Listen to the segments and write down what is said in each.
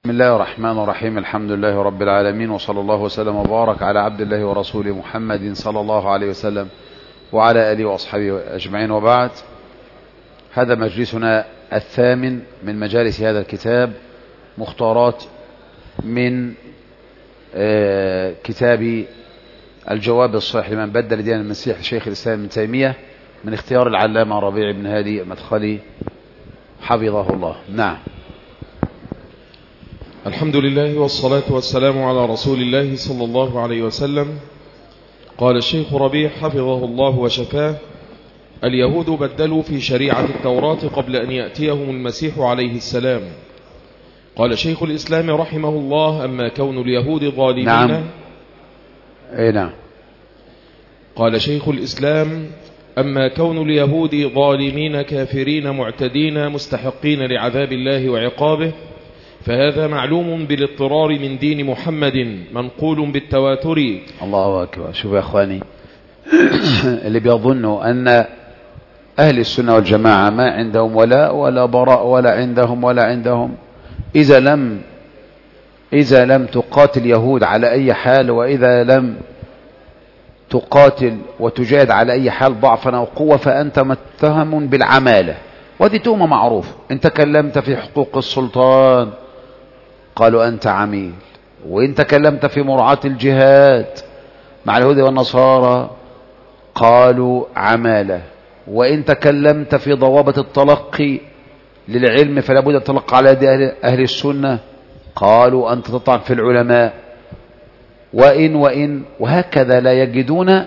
بسم الله الرحمن الرحيم الحمد لله رب العالمين وصلى الله وسلم وبارك على عبد الله ورسوله محمد صلى الله عليه وسلم وعلى آله وأصحابه أجمعين وبعد هذا مجلسنا الثامن من مجالس هذا الكتاب مختارات من آه، كتاب الجواب الصحيح لمن بدل دين المسيح شيخ الإسلام ابن تيمية من اختيار العلامة ربيع بن هادي مدخلي حفظه الله نعم الحمد لله والصلاة والسلام على رسول الله صلى الله عليه وسلم قال الشيخ ربيع حفظه الله وشفاه اليهود بدلوا في شريعة التوراة قبل أن يأتيهم المسيح عليه السلام قال شيخ الإسلام رحمه الله أما كون اليهود ظالمين نعم. اي نعم قال شيخ الإسلام أما كون اليهود ظالمين كافرين معتدين مستحقين لعذاب الله وعقابه فهذا معلوم بالاضطرار من دين محمد منقول بالتواتر الله أكبر شوف يا أخواني اللي بيظنوا أن أهل السنة والجماعة ما عندهم ولاء ولا براء ولا عندهم ولا عندهم إذا لم إذا لم تقاتل يهود على أي حال وإذا لم تقاتل وتجاهد على أي حال ضعفا أو قوة فأنت متهم بالعمالة ودي تهمة معروف إن تكلمت في حقوق السلطان قالوا أنت عميل وإن تكلمت في مرعاة الجهاد مع اليهود والنصارى قالوا عمالة وإن تكلمت في ضوابط التلقي للعلم فلا بد أن تلقى على يد أهل, أهل السنة قالوا أنت تطعن في العلماء وإن وإن وهكذا لا يجدون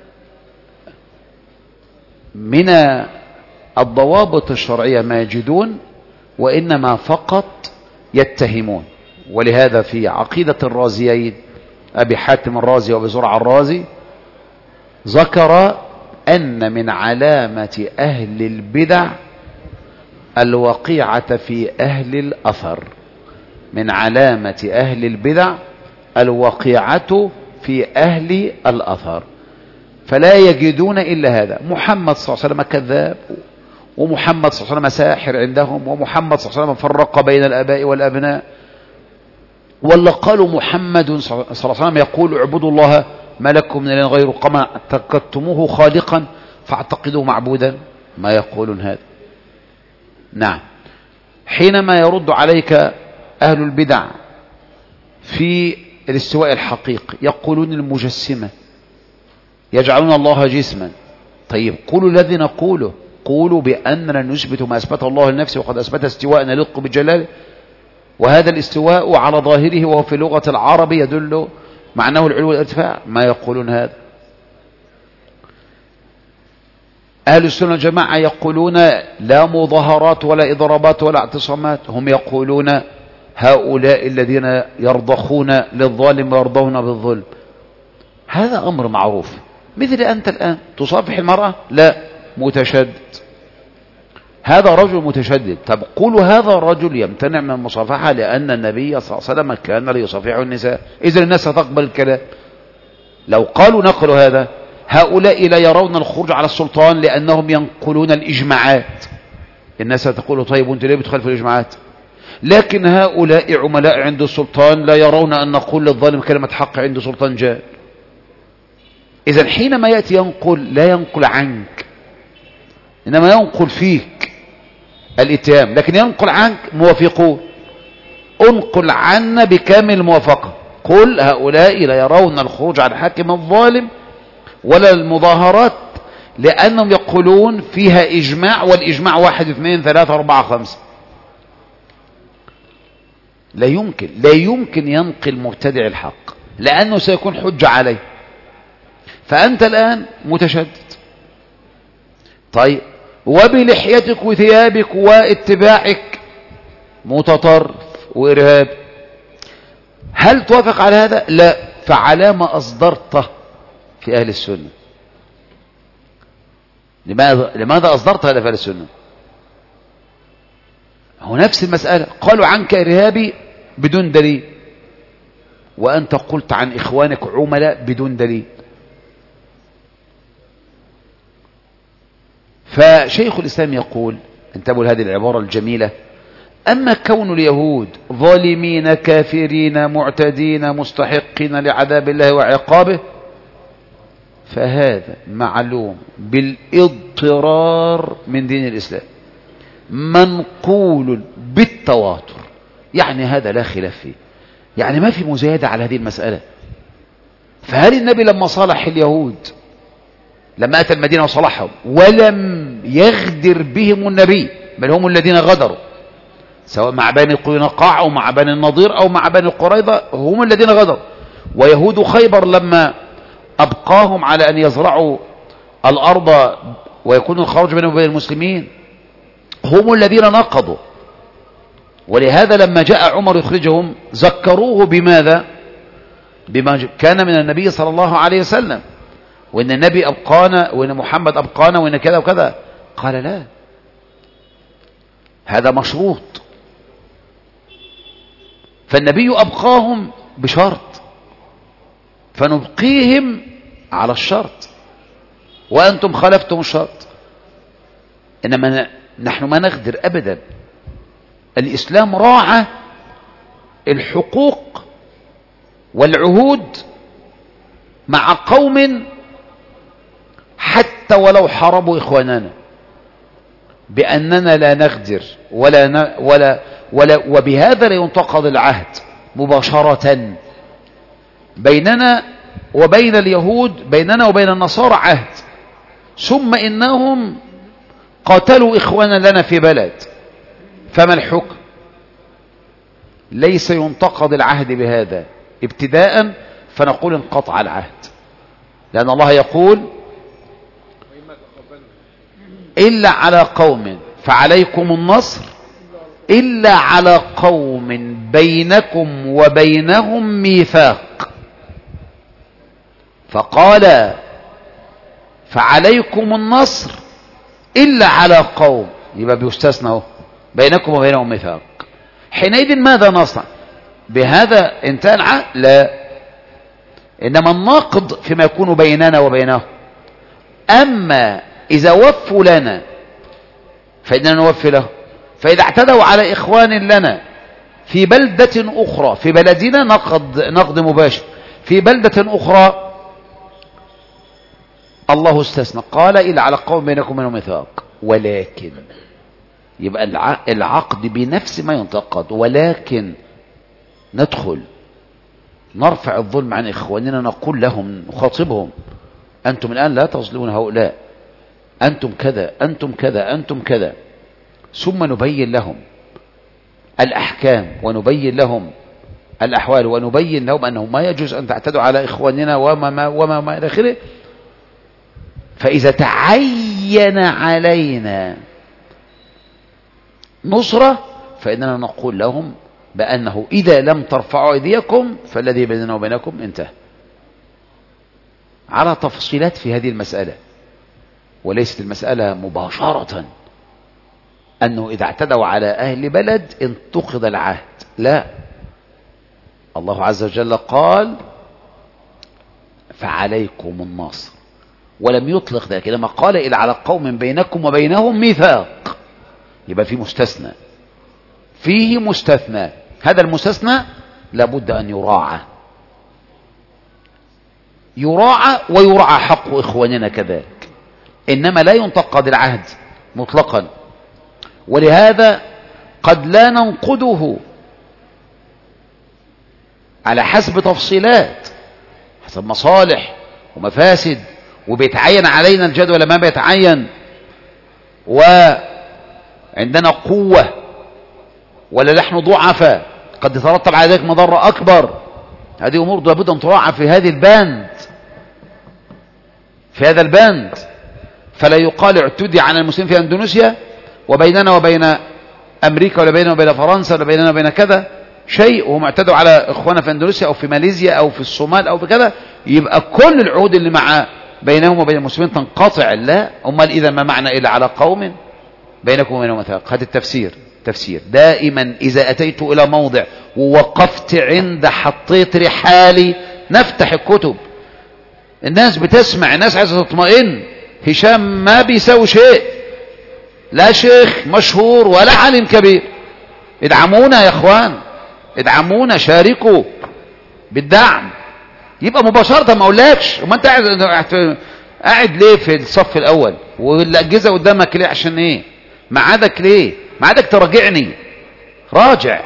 من الضوابط الشرعية ما يجدون وإنما فقط يتهمون ولهذا في عقيدة الرازيين أبي حاتم الرازي وأبي زرع الرازي ذكر أن من علامة أهل البدع الوقيعة في أهل الأثر من علامة أهل البدع الوقيعة في أهل الأثر فلا يجدون إلا هذا محمد صلى الله عليه وسلم كذاب ومحمد صلى الله عليه وسلم ساحر عندهم ومحمد صلى الله عليه وسلم فرق بين الآباء والأبناء ولا قالوا محمد صلى الله عليه وسلم يقول اعبدوا الله ما لكم من اله غيره كما اعتقدتموه خالقا فاعتقدوه معبودا ما يقولون هذا نعم حينما يرد عليك أهل البدع في الاستواء الحقيقي يقولون المجسمة يجعلون الله جسما طيب قولوا الذي نقوله قولوا بأننا نثبت ما أثبته الله لنفسه وقد أثبت استواء نلق بجلاله وهذا الاستواء على ظاهره وهو في لغة العرب يدل معناه العلو والارتفاع ما يقولون هذا أهل السنة والجماعة يقولون لا مظاهرات ولا إضرابات ولا اعتصامات هم يقولون هؤلاء الذين يرضخون للظالم ويرضون بالظلم هذا أمر معروف مثل أنت الآن تصافح المرأة لا متشدد هذا رجل متشدد طب قولوا هذا الرجل يمتنع من المصافحة لأن النبي صلى الله عليه وسلم كان ليصافحه النساء إذا الناس ستقبل الكلام لو قالوا نقلوا هذا هؤلاء لا يرون الخروج على السلطان لأنهم ينقلون الإجماعات الناس ستقول طيب وانت ليه بتخالف الإجماعات لكن هؤلاء عملاء عند السلطان لا يرون أن نقول للظالم كلمة حق عند سلطان جاء إذا حينما يأتي ينقل لا ينقل عنك إنما ينقل فيك الاتهام لكن ينقل عنك موافقون انقل عنا بكامل الموافقة قل هؤلاء لا يرون الخروج على الحاكم الظالم ولا المظاهرات لأنهم يقولون فيها إجماع والإجماع واحد اثنين ثلاثة أربعة خمسة لا يمكن لا يمكن ينقل مبتدع الحق لأنه سيكون حجة عليه فأنت الآن متشدد طيب وبلحيتك وثيابك واتباعك متطرف وإرهاب هل توافق على هذا لا فعلى ما أصدرته في أهل السنة لماذا, لماذا أصدرت هذا في أهل السنة هو نفس المسألة قالوا عنك إرهابي بدون دليل وأنت قلت عن إخوانك عملاء بدون دليل فشيخ الإسلام يقول انتبهوا لهذه العبارة الجميلة أما كون اليهود ظالمين كافرين معتدين مستحقين لعذاب الله وعقابه فهذا معلوم بالاضطرار من دين الإسلام منقول بالتواتر يعني هذا لا خلاف فيه يعني ما في مزايدة على هذه المسألة فهل النبي لما صالح اليهود لما أتى المدينة وصلحهم ولم يغدر بهم النبي بل هم الذين غدروا سواء مع بني قينقاع أو مع بني النضير أو مع بني قريظة هم الذين غدروا ويهود خيبر لما أبقاهم على أن يزرعوا الأرض ويكون الخرج بينهم وبين المسلمين هم الذين نقضوا ولهذا لما جاء عمر يخرجهم ذكروه بماذا بما كان من النبي صلى الله عليه وسلم وإن النبي أبقانا وإن محمد أبقانا وإن كذا وكذا قال لا هذا مشروط فالنبي أبقاهم بشرط فنبقيهم على الشرط وأنتم خالفتم الشرط إنما نحن ما نغدر أبدا الإسلام راعى الحقوق والعهود مع قوم حتى ولو حاربوا إخواننا بأننا لا نغدر ولا, ن... ولا, ولا وبهذا لا ينتقض العهد مباشرة بيننا وبين اليهود بيننا وبين النصارى عهد ثم إنهم قاتلوا إخوانا لنا في بلد فما الحكم ليس ينتقض العهد بهذا ابتداء فنقول انقطع العهد لأن الله يقول إلا على قوم فعليكم النصر إلا على قوم بينكم وبينهم ميثاق فقال فعليكم النصر إلا على قوم يبقى بيستثنى اهو بينكم وبينهم ميثاق حينئذ ماذا نصنع بهذا انتهى العهد لا إنما النقد فيما يكون بيننا وبينهم أما إذا وفوا لنا فإننا نوفي له فإذا اعتدوا على إخوان لنا في بلدة أخرى في بلدنا نقد, نقد مباشر في بلدة أخرى الله استثنى قال إلا على قوم بينكم منهم ميثاق ولكن يبقى العقد بنفس ما ينتقد ولكن ندخل نرفع الظلم عن إخواننا نقول لهم نخاطبهم أنتم الآن لا تظلمون هؤلاء أنتم كذا أنتم كذا أنتم كذا ثم نبين لهم الأحكام ونبين لهم الأحوال ونبين لهم أنه ما يجوز أن تعتدوا على إخواننا وما ما وما ما إلى آخره فإذا تعين علينا نصرة فإننا نقول لهم بأنه إذا لم ترفعوا أيديكم فالذي بيننا وبينكم انتهى على تفصيلات في هذه المسألة وليست المسألة مباشرة أنه إذا اعتدوا على أهل بلد انتقض العهد لا الله عز وجل قال فعليكم النصر ولم يطلق ذلك لما قال إلى على قوم بينكم وبينهم ميثاق يبقى في مستثنى فيه مستثنى هذا المستثنى لابد أن يراعى يراعى ويراعى حق إخواننا كذلك إنما لا ينتقد العهد مطلقا ولهذا قد لا ننقده على حسب تفصيلات حسب مصالح ومفاسد وبيتعين علينا الجدول ما بيتعين وعندنا قوة ولا نحن ضعفاء قد يترتب على ذلك مضرة أكبر هذه أمور لابد أن تراعى في هذه البند في هذا البند فلا يقال اعتدي على المسلمين في أندونيسيا وبيننا وبين أمريكا ولا بيننا وبين فرنسا ولا بيننا وبين كذا شيء وهم اعتدوا على إخوانا في أندونيسيا أو في ماليزيا أو في الصومال أو في كذا يبقى كل العهود اللي مع بينهم وبين المسلمين تنقطع لا أمال إذا ما معنى إلا على قوم بينكم وبينهم ميثاق هذا التفسير تفسير دائما إذا أتيت إلى موضع ووقفت عند حطيت رحالي نفتح الكتب الناس بتسمع الناس عايزة تطمئن هشام ما بيساوي شيء لا شيخ مشهور ولا عالم كبير ادعمونا يا اخوان ادعمونا شاركوا بالدعم يبقى مباشرة ما اقولكش وما انت قاعد قاعد ليه في الصف الاول والاجهزه قدامك ليه عشان ايه معادك ليه معادك تراجعني راجع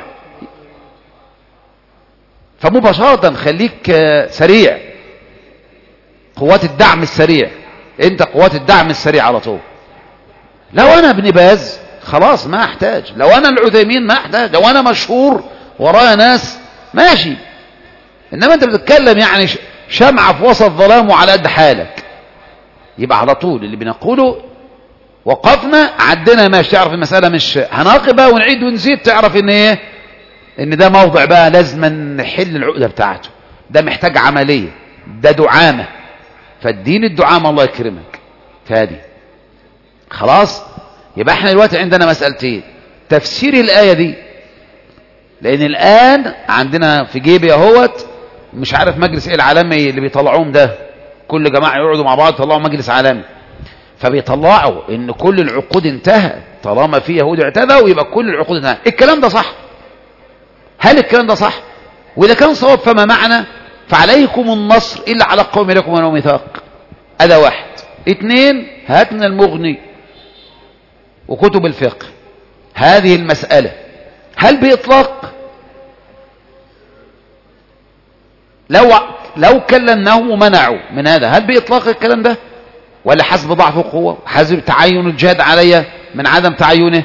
فمباشرة خليك سريع قوات الدعم السريع انت قوات الدعم السريع على طول لو انا ابن باز خلاص ما احتاج لو انا العثيمين ما احتاج لو انا مشهور ورايا ناس ماشي انما انت بتتكلم يعني شمعة في وسط ظلام وعلى قد حالك يبقى على طول اللي بنقوله وقفنا عدنا ماشي تعرف المسألة مش هناقب بقى ونعيد ونزيد تعرف ان ايه ان ده موضع بقى لازم نحل العقدة بتاعته ده محتاج عملية ده دعامة فالدين الدعامة الله يكرمك فادي خلاص يبقى احنا دلوقتي عندنا مسألتين تفسير الآية دي لأن الآن عندنا في جيبي اهوت مش عارف مجلس ايه العالمي اللي بيطلعوهم ده كل جماعة يقعدوا مع بعض يطلعوا مجلس عالمي فبيطلعوا ان كل العقود انتهت طالما في يهود اعتدوا يبقى كل العقود انتهت الكلام ده صح هل الكلام ده صح واذا كان صواب فما معنى فعليكم النصر الا على قوم لكم ولو ميثاق هذا واحد اثنين هات من المغني وكتب الفقه هذه المسألة هل بإطلاق لو لو كلمناهم ومنعوا من هذا هل بإطلاق الكلام ده ولا حسب ضعف القوة حسب تعين الجهاد علي من عدم تعينه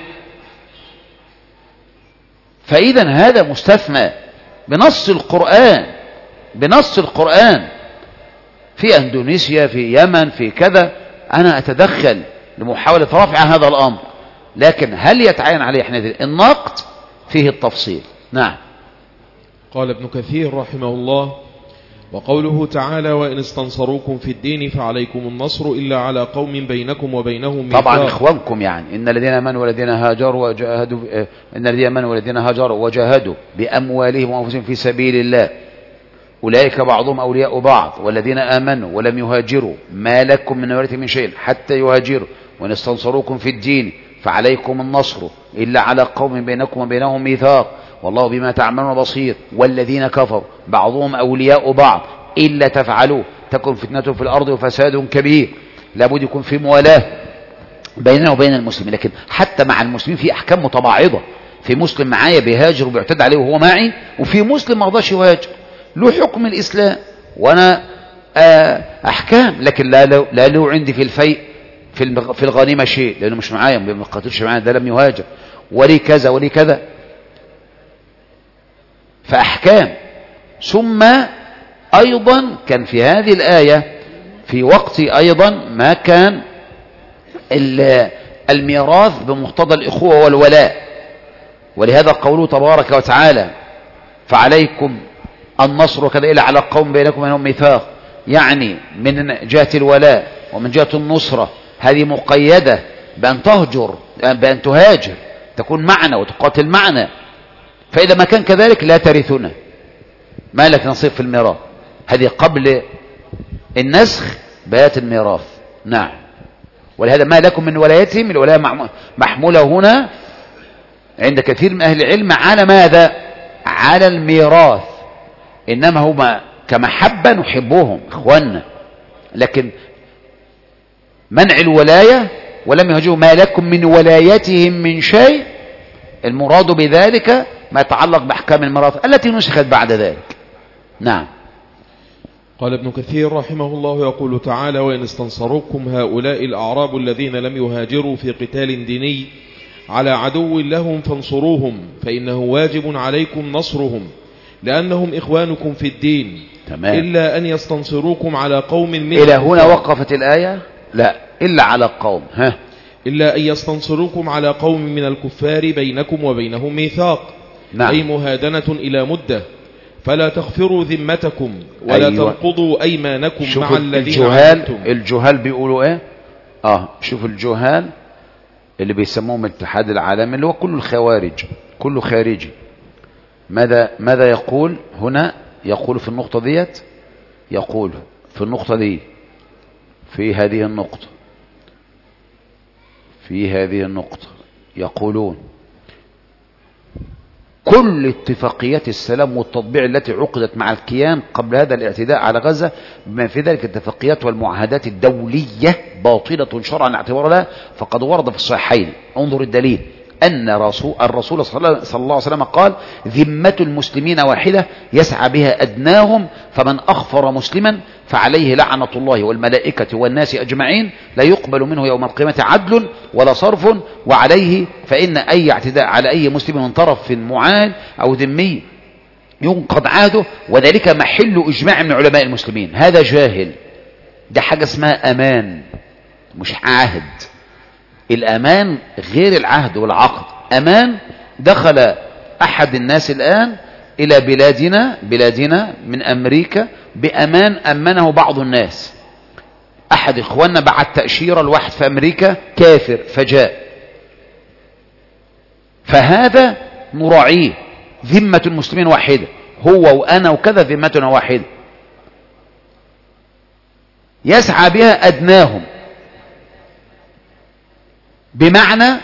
فإذا هذا مستثنى بنص القرآن بنص القرآن في أندونيسيا في يمن في كذا أنا أتدخل لمحاولة رفع هذا الأمر لكن هل يتعين عليه حينئذ النقد فيه التفصيل نعم قال ابن كثير رحمه الله وقوله تعالى وإن استنصروكم في الدين فعليكم النصر إلا على قوم بينكم وبينهم طبعا إخوانكم يعني إن الذين آمنوا والذين هاجروا وجاهدوا إن الذين آمنوا والذين هاجروا وجاهدوا بأموالهم وأنفسهم في سبيل الله أولئك بعضهم أولياء بعض والذين آمنوا ولم يهاجروا ما لكم من ورث من شيء حتى يهاجروا وإن استنصروكم في الدين فعليكم النصر إلا على قوم بينكم وبينهم ميثاق والله بما تعملون بصير والذين كفروا بعضهم أولياء بعض إلا تفعلوا تكن فتنة في الأرض وفساد كبير لابد يكون في موالاة بيننا وبين المسلمين لكن حتى مع المسلمين في أحكام متباعضة في مسلم معايا بيهاجر وبيعتد عليه وهو معي وفي مسلم ما رضاش يهاجر له حكم الإسلام وأنا أحكام لكن لا له, لا له عندي في الفيء في في الغنيمة شيء لأنه مش معايا ما بيقاتلش معايا ده لم يهاجر ولي كذا ولي كذا فأحكام ثم أيضا كان في هذه الآية في وقت أيضا ما كان الميراث بمقتضى الإخوة والولاء ولهذا قوله تبارك وتعالى فعليكم النصر وكذا إلا على قوم بينكم وبينهم ميثاق يعني من جهة الولاء ومن جهة النصرة هذه مقيدة بأن تهجر بأن تهاجر تكون معنا وتقاتل معنا فإذا ما كان كذلك لا ترثنا ما لك نصيب في الميراث هذه قبل النسخ بيات الميراث نعم ولهذا ما لكم من ولايتهم الولاية محمولة هنا عند كثير من أهل العلم على ماذا على الميراث إنما هما كمحبة نحبهم إخواننا لكن منع الولاية ولم يهجوا ما لكم من ولايتهم من شيء المراد بذلك ما يتعلق بأحكام الميراث التي نسخت بعد ذلك نعم قال ابن كثير رحمه الله يقول تعالى وإن استنصروكم هؤلاء الأعراب الذين لم يهاجروا في قتال ديني على عدو لهم فانصروهم فإنه واجب عليكم نصرهم لأنهم إخوانكم في الدين تمام. إلا أن يستنصروكم على قوم من إلى هنا وقفت الآية لا إلا على قوم ها إلا أن يستنصروكم على قوم من الكفار بينكم وبينهم ميثاق نعم. أي مهادنة إلى مدة فلا تغفروا ذمتكم ولا أيوة. تنقضوا أيمانكم شوف مع الذين الجهال عاهدتم الجهال بيقولوا ايه اه شوف الجهال اللي بيسموهم الاتحاد العالمي اللي هو كله الخوارج كله خارجي ماذا ماذا يقول هنا يقول في النقطة ديت يقول في النقطة دي في هذه النقطة في هذه النقطة يقولون كل اتفاقيات السلام والتطبيع التي عقدت مع الكيان قبل هذا الاعتداء على غزة بما في ذلك الاتفاقيات والمعاهدات الدولية باطلة شرعا اعتبارها فقد ورد في الصحيحين انظر الدليل أن رسول الرسول صلى الله عليه وسلم قال ذمة المسلمين واحدة يسعى بها أدناهم فمن أخفر مسلما فعليه لعنة الله والملائكة والناس أجمعين لا يقبل منه يوم القيامة عدل ولا صرف وعليه فإن أي اعتداء على أي مسلم من طرف معان أو ذمي ينقض عهده وذلك محل إجماع من علماء المسلمين هذا جاهل ده حاجة اسمها أمان مش عهد الأمان غير العهد والعقد أمان دخل أحد الناس الآن إلى بلادنا بلادنا من أمريكا بأمان أمنه بعض الناس أحد إخواننا بعت تأشيرة لواحد في أمريكا كافر فجاء فهذا نراعيه ذمة المسلمين واحدة هو وأنا وكذا ذمتنا واحدة يسعى بها أدناهم بمعنى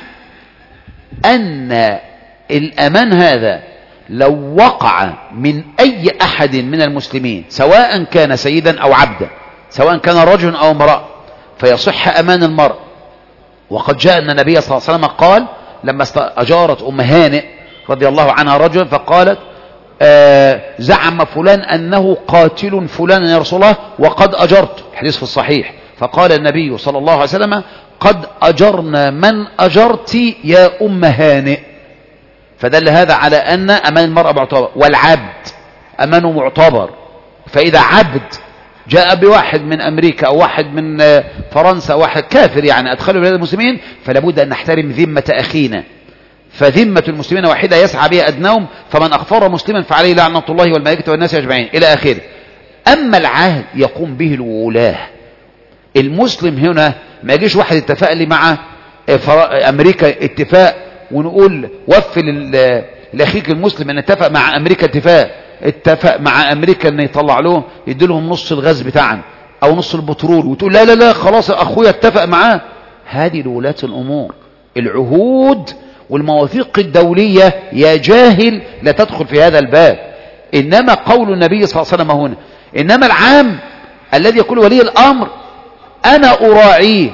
أن الأمان هذا لو وقع من أي أحد من المسلمين سواء كان سيدا أو عبدا سواء كان رجل أو امرأة فيصح أمان المرء وقد جاء أن النبي صلى الله عليه وسلم قال لما أجارت أم هانئ رضي الله عنها رجل فقالت آه زعم فلان أنه قاتل فلان يا رسول الله وقد أجرت الحديث في الصحيح فقال النبي صلى الله عليه وسلم قد أجرنا من أجرت يا أم هانئ فدل هذا على أن أمان المرأة معتبر والعبد أمانه معتبر فإذا عبد جاء بواحد من أمريكا أو واحد من فرنسا أو واحد كافر يعني أدخله بلاد المسلمين فلابد أن نحترم ذمة أخينا فذمة المسلمين واحدة يسعى بها أدناهم فمن أخفر مسلما فعليه لعنة الله والملائكة والناس أجمعين إلى آخره أما العهد يقوم به الولاة المسلم هنا ما يجيش واحد اتفق لي مع أمريكا اتفاق ونقول وفل لأخيك المسلم أن اتفق مع أمريكا اتفاق اتفق مع أمريكا أن يطلع لهم يدي لهم نص الغاز بتاعنا أو نص البترول وتقول لا لا لا خلاص أخويا اتفق معاه هذه لولاة الأمور العهود والمواثيق الدولية يا جاهل لا تدخل في هذا الباب إنما قول النبي صلى الله عليه وسلم هنا إنما العام الذي يقول ولي الأمر أنا أراعيه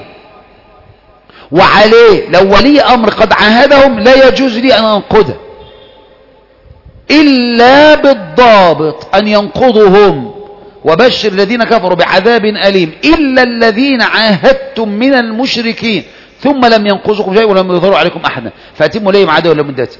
وعليه لو ولي أمر قد عاهدهم لا يجوز لي أن أنقذه إلا بالضابط أن ينقضهم وبشر الذين كفروا بعذاب أليم إلا الذين عاهدتم من المشركين ثم لم ينقذكم شيء ولم يظهروا عليكم أحدا فأتموا ليهم عدو ولا مدته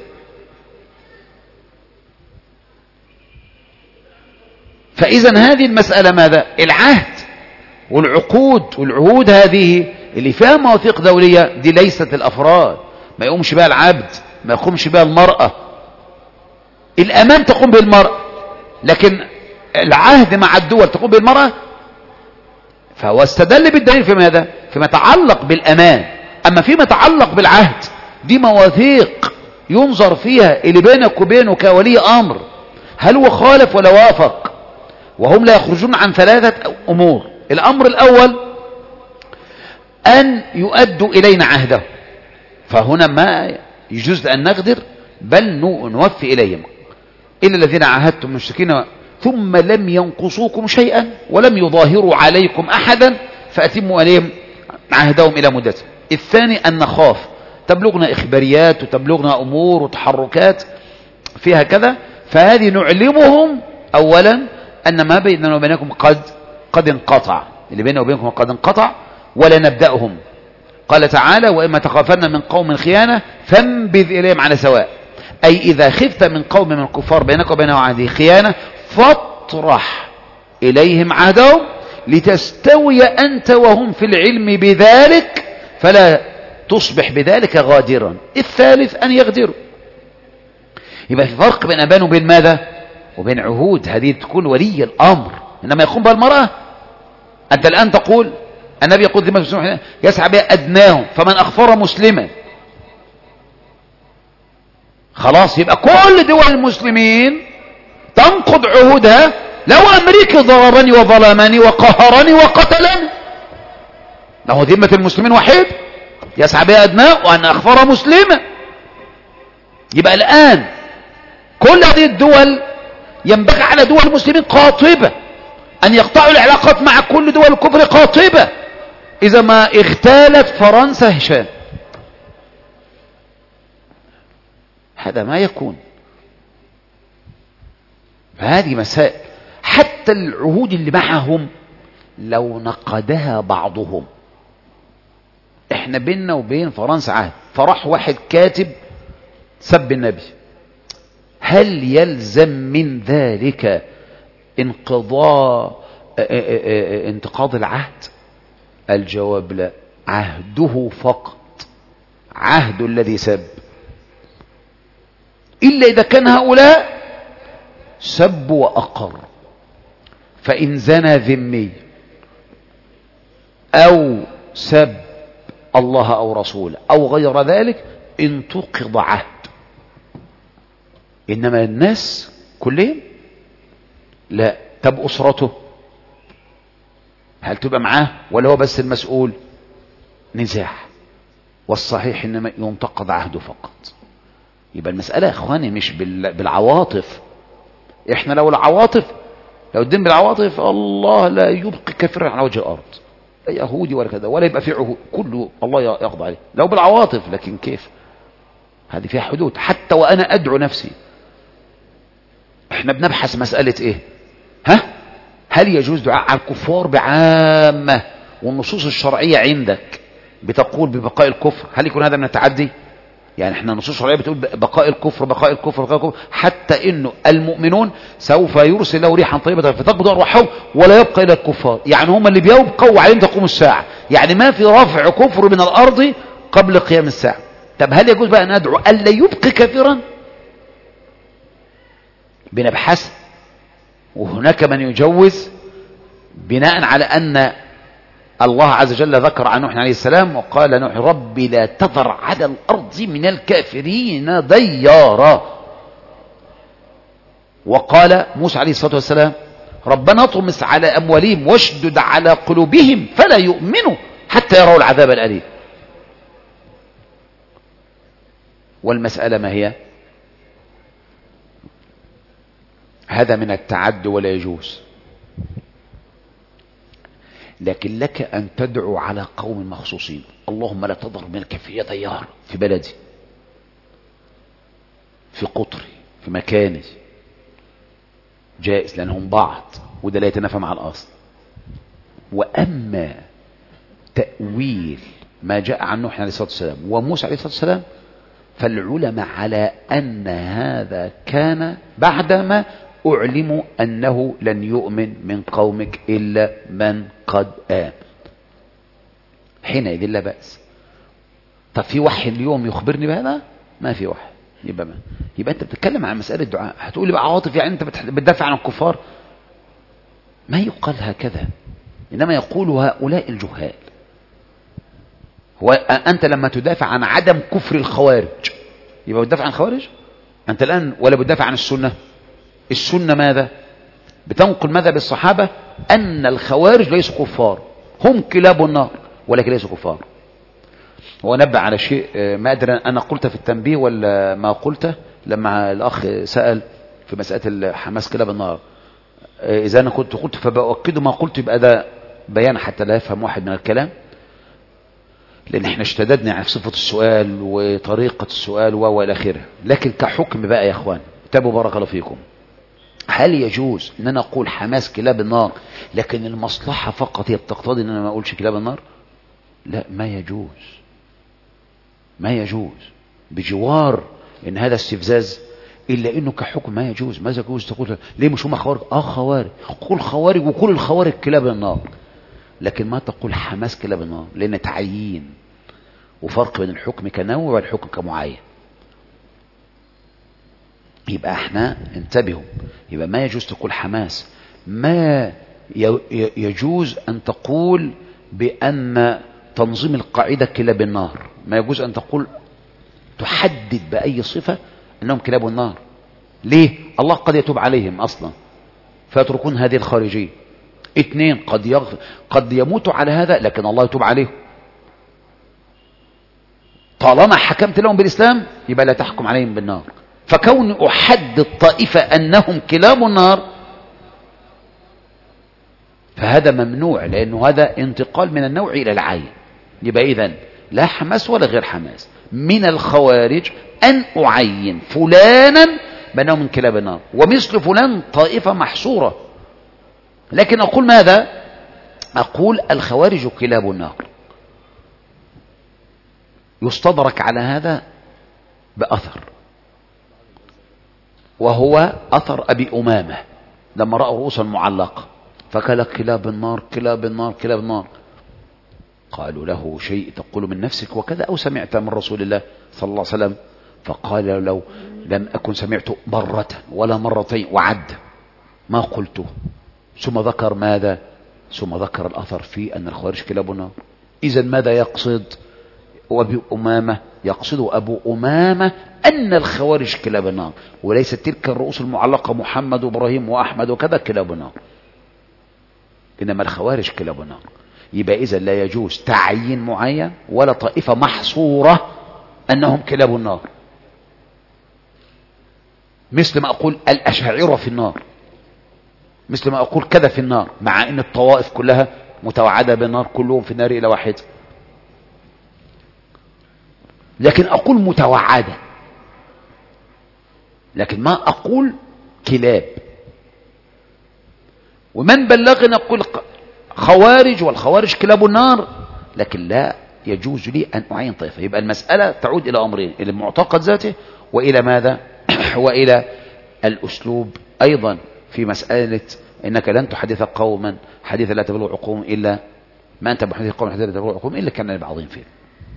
فإذا هذه المسألة ماذا العهد والعقود والعهود هذه اللي فيها مواثيق دولية دي ليست الأفراد ما يقومش بها العبد ما يقومش بها المرأة الأمان تقوم به المرأة لكن العهد مع الدول تقوم به المرأة فهو استدل بالدليل في ماذا فيما يتعلق بالأمان أما فيما يتعلق بالعهد دي مواثيق ينظر فيها اللي بينك وبينه كولي أمر هل هو خالف ولا وافق وهم لا يخرجون عن ثلاثة أمور الأمر الأول أن يؤدوا إلينا عهده فهنا ما يجوز أن نغدر بل نوفي إليهم إلا الذين عاهدتم مشركين ثم لم ينقصوكم شيئا ولم يظاهروا عليكم أحدا فأتموا عليهم عهدهم إلى مدته الثاني أن نخاف تبلغنا إخباريات وتبلغنا أمور وتحركات فيها كذا فهذه نعلمهم أولا أن ما بيننا وبينكم قد قد انقطع اللي بيننا وبينكم قد انقطع ولا نبدأهم قال تعالى وإما تخافن من قوم خيانة فانبذ إليهم على سواء أي إذا خفت من قوم من الكفار بينك وبينهم عهده خيانة فاطرح إليهم عهدهم لتستوي أنت وهم في العلم بذلك فلا تصبح بذلك غادرا الثالث أن يغدروا يبقى في فرق بين أبان وبين ماذا وبين عهود هذه تكون ولي الأمر إنما يقوم بها المرأة أنت الآن تقول النبي يقول ذمة يسعى بها أدناهم فمن أخفر مسلما خلاص يبقى كل دول المسلمين تنقض عهودها لو أمريكا ضربني وظلمني وقهرني وقتلني له ذمة المسلمين وحيد يسعى بها أدناه وأن أخفر مسلما يبقى الآن كل هذه الدول ينبغي على دول المسلمين قاطبة أن يقطعوا العلاقات مع كل دول الكفر قاطبة إذا ما اغتالت فرنسا هشام هذا ما يكون هذه مسائل حتى العهود اللي معهم لو نقدها بعضهم احنا بيننا وبين فرنسا عهد فراح واحد كاتب سب النبي هل يلزم من ذلك انقضاء انتقاض العهد الجواب لا عهده فقط عهد الذي سب إلا إذا كان هؤلاء سب وأقر فإن زنى ذمي أو سب الله أو رسوله أو غير ذلك انتقض عهد إنما الناس كلهم لا طب أسرته هل تبقى معاه ولا هو بس المسؤول نزاع والصحيح إنما ينتقض عهده فقط يبقى المسألة يا إخواني مش بالعواطف إحنا لو العواطف لو الدين بالعواطف الله لا يبقي كافرا على وجه الأرض لا يهودي ولا كذا ولا يبقى في عهود كله الله يقضى عليه لو بالعواطف لكن كيف هذه فيها حدود حتى وأنا أدعو نفسي احنا بنبحث مسألة ايه ها هل يجوز دعاء على الكفار بعامة والنصوص الشرعية عندك بتقول ببقاء الكفر هل يكون هذا من التعدي يعني احنا النصوص الشرعية بتقول بقاء الكفر بقاء الكفر بقاء الكفر حتى انه المؤمنون سوف يرسل له ريحا طيبة فتقبض ارواحهم ولا يبقى الى الكفار يعني هم اللي بيبقوا وعليهم تقوم الساعة يعني ما في رفع كفر من الارض قبل قيام الساعة طب هل يجوز بقى ان ادعو الا يبقي كافرا بنبحث وهناك من يجوز بناء على أن الله عز وجل ذكر عن نوح عليه السلام وقال نوح رب لا تذر على الأرض من الكافرين ديارا وقال موسى عليه الصلاة والسلام ربنا اطمس على أموالهم واشدد على قلوبهم فلا يؤمنوا حتى يروا العذاب الأليم والمسألة ما هي هذا من التعد ولا يجوز لكن لك أن تدعو على قوم مخصوصين اللهم لا تضر من الكفية ديار في بلدي في قطري في مكاني جائز لأنهم بعض وده لا يتنافى مع الأصل وأما تأويل ما جاء عن نوح عليه الصلاة والسلام وموسى عليه الصلاة والسلام فالعلماء على أن هذا كان بعدما أعلموا أنه لن يؤمن من قومك إلا من قد آمن حينئذ لا بأس طب في وحي اليوم يخبرني بهذا ما في وحي يبقى ما. يبقى أنت بتتكلم عن مسألة دعاء هتقول لي بقى عواطف يعني أنت بتدافع عن الكفار ما يقال هكذا إنما يقول هؤلاء الجهال هو أنت لما تدافع عن عدم كفر الخوارج يبقى بتدافع عن الخوارج أنت الآن ولا بتدافع عن السنة السنة ماذا بتنقل مذهب الصحابة أن الخوارج ليسوا كفار هم كلاب النار ولكن ليسوا كفار ونبع على شيء ما أدري أنا قلت في التنبيه ولا ما قلته لما الأخ سأل في مسألة حماس كلاب النار إذا أنا كنت قلت فبأكد ما قلت يبقى ده بيان حتى لا يفهم واحد من الكلام لأن احنا اشتددنا على صفة السؤال وطريقة السؤال وإلى آخره لكن كحكم بقى يا إخوان تابوا بارك الله فيكم هل يجوز ان انا اقول حماس كلاب النار لكن المصلحة فقط هي بتقتضي ان انا ما اقولش كلاب النار لا ما يجوز ما يجوز بجوار ان هذا استفزاز الا انه كحكم ما يجوز ما يجوز تقول ليه مش هم خوارج اه خوارج قول خوارج وكل الخوارج كلاب النار لكن ما تقول حماس كلاب النار لان تعيين وفرق بين الحكم كنوع والحكم كمعين يبقى احنا انتبهوا يبقى ما يجوز تقول حماس ما يجوز ان تقول بان تنظيم القاعدة كلاب النار ما يجوز ان تقول تحدد بأي صفة انهم كلاب النار ليه الله قد يتوب عليهم اصلا فيتركون هذه الخارجية اثنين قد يغفر قد يموتوا على هذا لكن الله يتوب عليهم طالما حكمت لهم بالاسلام يبقى لا تحكم عليهم بالنار فكون أحدد طائفة أنهم كلاب النار فهذا ممنوع لأنه هذا انتقال من النوع إلى العين يبقى إذن لا حماس ولا غير حماس من الخوارج أن أعين فلانا بأنه من كلاب النار ومثل فلان طائفة محصورة لكن أقول ماذا أقول الخوارج كلاب النار يستدرك على هذا بأثر وهو أثر أبي أمامة لما رأى رؤوسا معلقة فقال كلاب النار كلاب النار كلاب النار قالوا له شيء تقول من نفسك وكذا أو سمعت من رسول الله صلى الله عليه وسلم فقال لو لم أكن سمعت مرة ولا مرتين وعد ما قلته ثم ذكر ماذا ثم ذكر الأثر في أن الخوارج كلاب النار إذا ماذا يقصد وأبي أمامة يقصد أبو أمامة أن الخوارج كلاب النار وليست تلك الرؤوس المعلقة محمد وإبراهيم وأحمد وكذا كلاب النار إنما الخوارج كلاب النار يبقى إذا لا يجوز تعيين معين ولا طائفة محصورة أنهم كلاب النار مثل ما أقول الأشاعرة في النار مثل ما أقول كذا في النار مع أن الطوائف كلها متوعدة بالنار كلهم في النار إلى واحد لكن أقول متوعدة لكن ما أقول كلاب ومن بلغنا أقول خوارج والخوارج كلاب النار لكن لا يجوز لي أن أعين طائفة يبقى المسألة تعود إلى أمرين إلى المعتقد ذاته وإلى ماذا وإلى الأسلوب أيضا في مسألة إنك لن تحدث قوما حديثا لا تبلغ عقوم إلا ما أنت بحديث قوم حديثا لا تبلغ عقوم إلا كان بعضهم فيه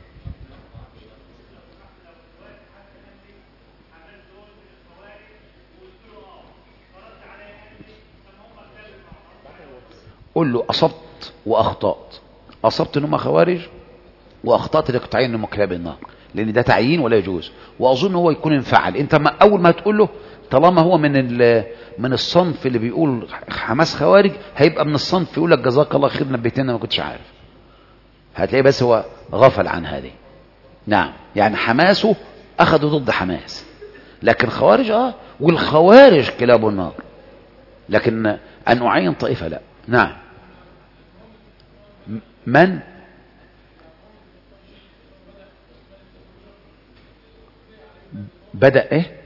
قل له أصبت وأخطأت أصبت أنهم خوارج وأخطأت لك تعين أنهم كلاب النار لأن ده تعيين ولا يجوز وأظن هو يكون انفعل أنت ما أول ما تقول له طالما هو من من الصنف اللي بيقول حماس خوارج هيبقى من الصنف يقول لك جزاك الله خير نبيتنا ما كنتش عارف هتلاقيه بس هو غفل عن هذه نعم يعني حماسه أخذوا ضد حماس لكن خوارج اه والخوارج كلاب النار لكن أن أعين طائفة لا نعم من بدأ ايه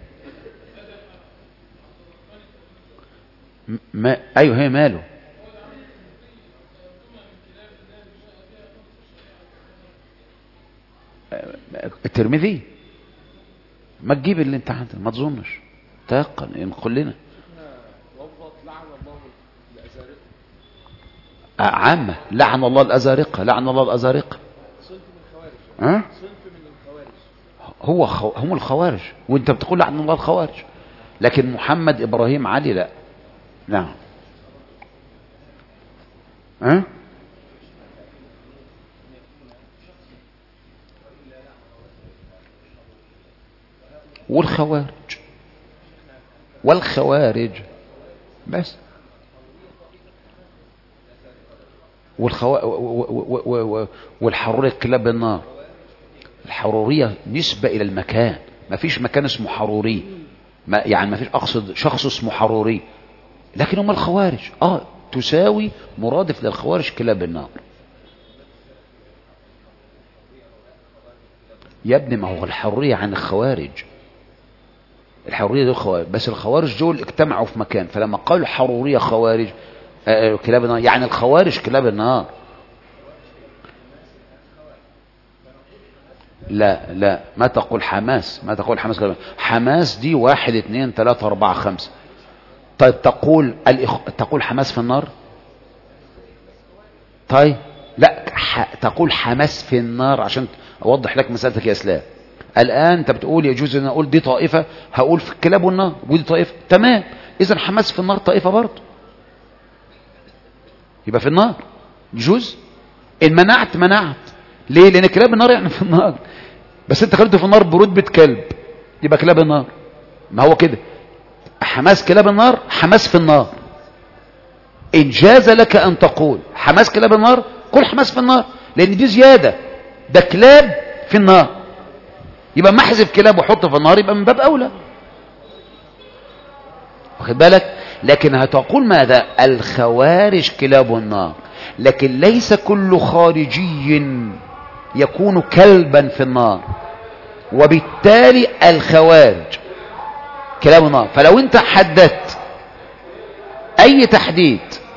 ما ايوه هي ماله الترمذي ما تجيب اللي انت عندك ما تظنش تيقن ينقل لنا عامة لعن الله الأزارقة لعن الله الأزارقة ها؟ هو خو... هم الخوارج وانت بتقول لعن الله الخوارج لكن محمد إبراهيم علي لا نعم ها؟ والخوارج والخوارج بس والخوا... و... و... و... والحرورية كلاب النار الحرورية نسبة إلى المكان ما فيش مكان اسمه حروري ما يعني ما فيش أقصد شخص اسمه حروري لكن هم الخوارج آه تساوي مرادف للخوارج كلاب النار يا ابني ما هو الحرورية عن الخوارج الحرورية دول خوارج بس الخوارج دول اجتمعوا في مكان فلما قالوا حرورية خوارج آه كلاب النار يعني الخوارج كلاب النار لا لا ما تقول حماس ما تقول حماس كلاب حماس دي واحد اثنين ثلاثة أربعة خمسة طيب تقول الإخ... تقول حماس في النار طيب لا ح... تقول حماس في النار عشان أوضح لك مسألتك يا إسلام الآن أنت بتقول يجوز أن أقول دي طائفة هقول في الكلاب والنار ودي طائفة تمام إذا حماس في النار طائفة برضه يبقى في النار يجوز إن منعت منعت ليه لأن كلاب النار يعني في النار بس أنت خليته في النار برتبة كلب يبقى كلاب النار ما هو كده حماس كلاب النار حماس في النار إن جاز لك أن تقول حماس كلاب النار قل حماس في النار لأن دي زيادة ده كلاب في النار يبقى ما احذف كلاب وحطه في النار يبقى من باب أولى واخد بالك لكن هتقول ماذا الخوارج كلاب النار لكن ليس كل خارجي يكون كلبا في النار وبالتالي الخوارج كلاب النار فلو انت حددت اي تحديد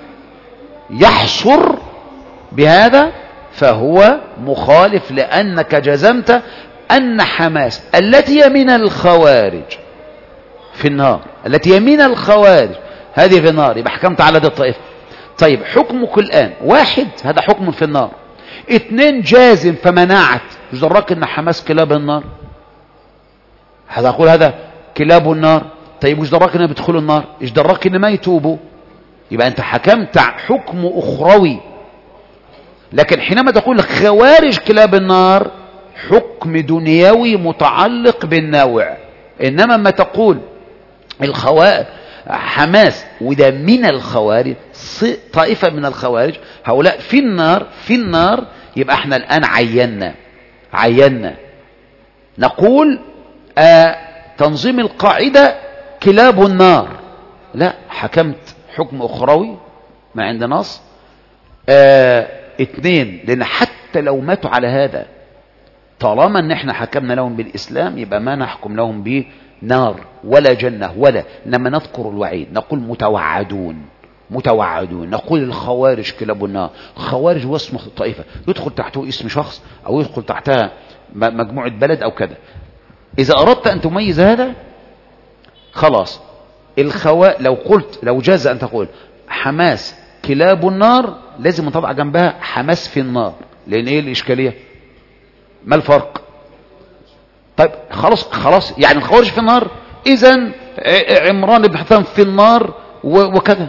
يحصر بهذا فهو مخالف لأنك جزمت أن حماس التي هي من الخوارج في النار التي هي من الخوارج هذه في النار يبقى حكمت على هذه الطائفة طيب حكمك الآن واحد هذا حكم في النار اثنين جازم فمنعت مش دراك ان حماس كلاب النار هذا اقول هذا كلاب النار طيب مش دراك ان بيدخلوا النار ايش دراك ان ما يتوبوا يبقى انت حكمت حكم اخروي لكن حينما تقول خوارج كلاب النار حكم دنيوي متعلق بالنوع انما ما تقول الخوارج حماس وده من الخوارج طائفة من الخوارج هؤلاء في النار في النار يبقى احنا الآن عينا عينا نقول آه تنظيم القاعدة كلاب النار لا حكمت حكم أخروي ما عند نص آه اثنين لأن حتى لو ماتوا على هذا طالما ان احنا حكمنا لهم بالإسلام يبقى ما نحكم لهم بنار ولا جنة ولا انما نذكر الوعيد نقول متوعدون متوعدون نقول الخوارج كلاب النار خوارج هو اسم الطائفة يدخل تحته اسم شخص او يدخل تحتها مجموعة بلد او كذا اذا اردت ان تميز هذا خلاص الخوا لو قلت لو جاز ان تقول حماس كلاب النار لازم نطبع جنبها حماس في النار لان ايه الاشكاليه ما الفرق طيب خلاص خلاص يعني الخوارج في النار اذا عمران بن حسان في النار وكذا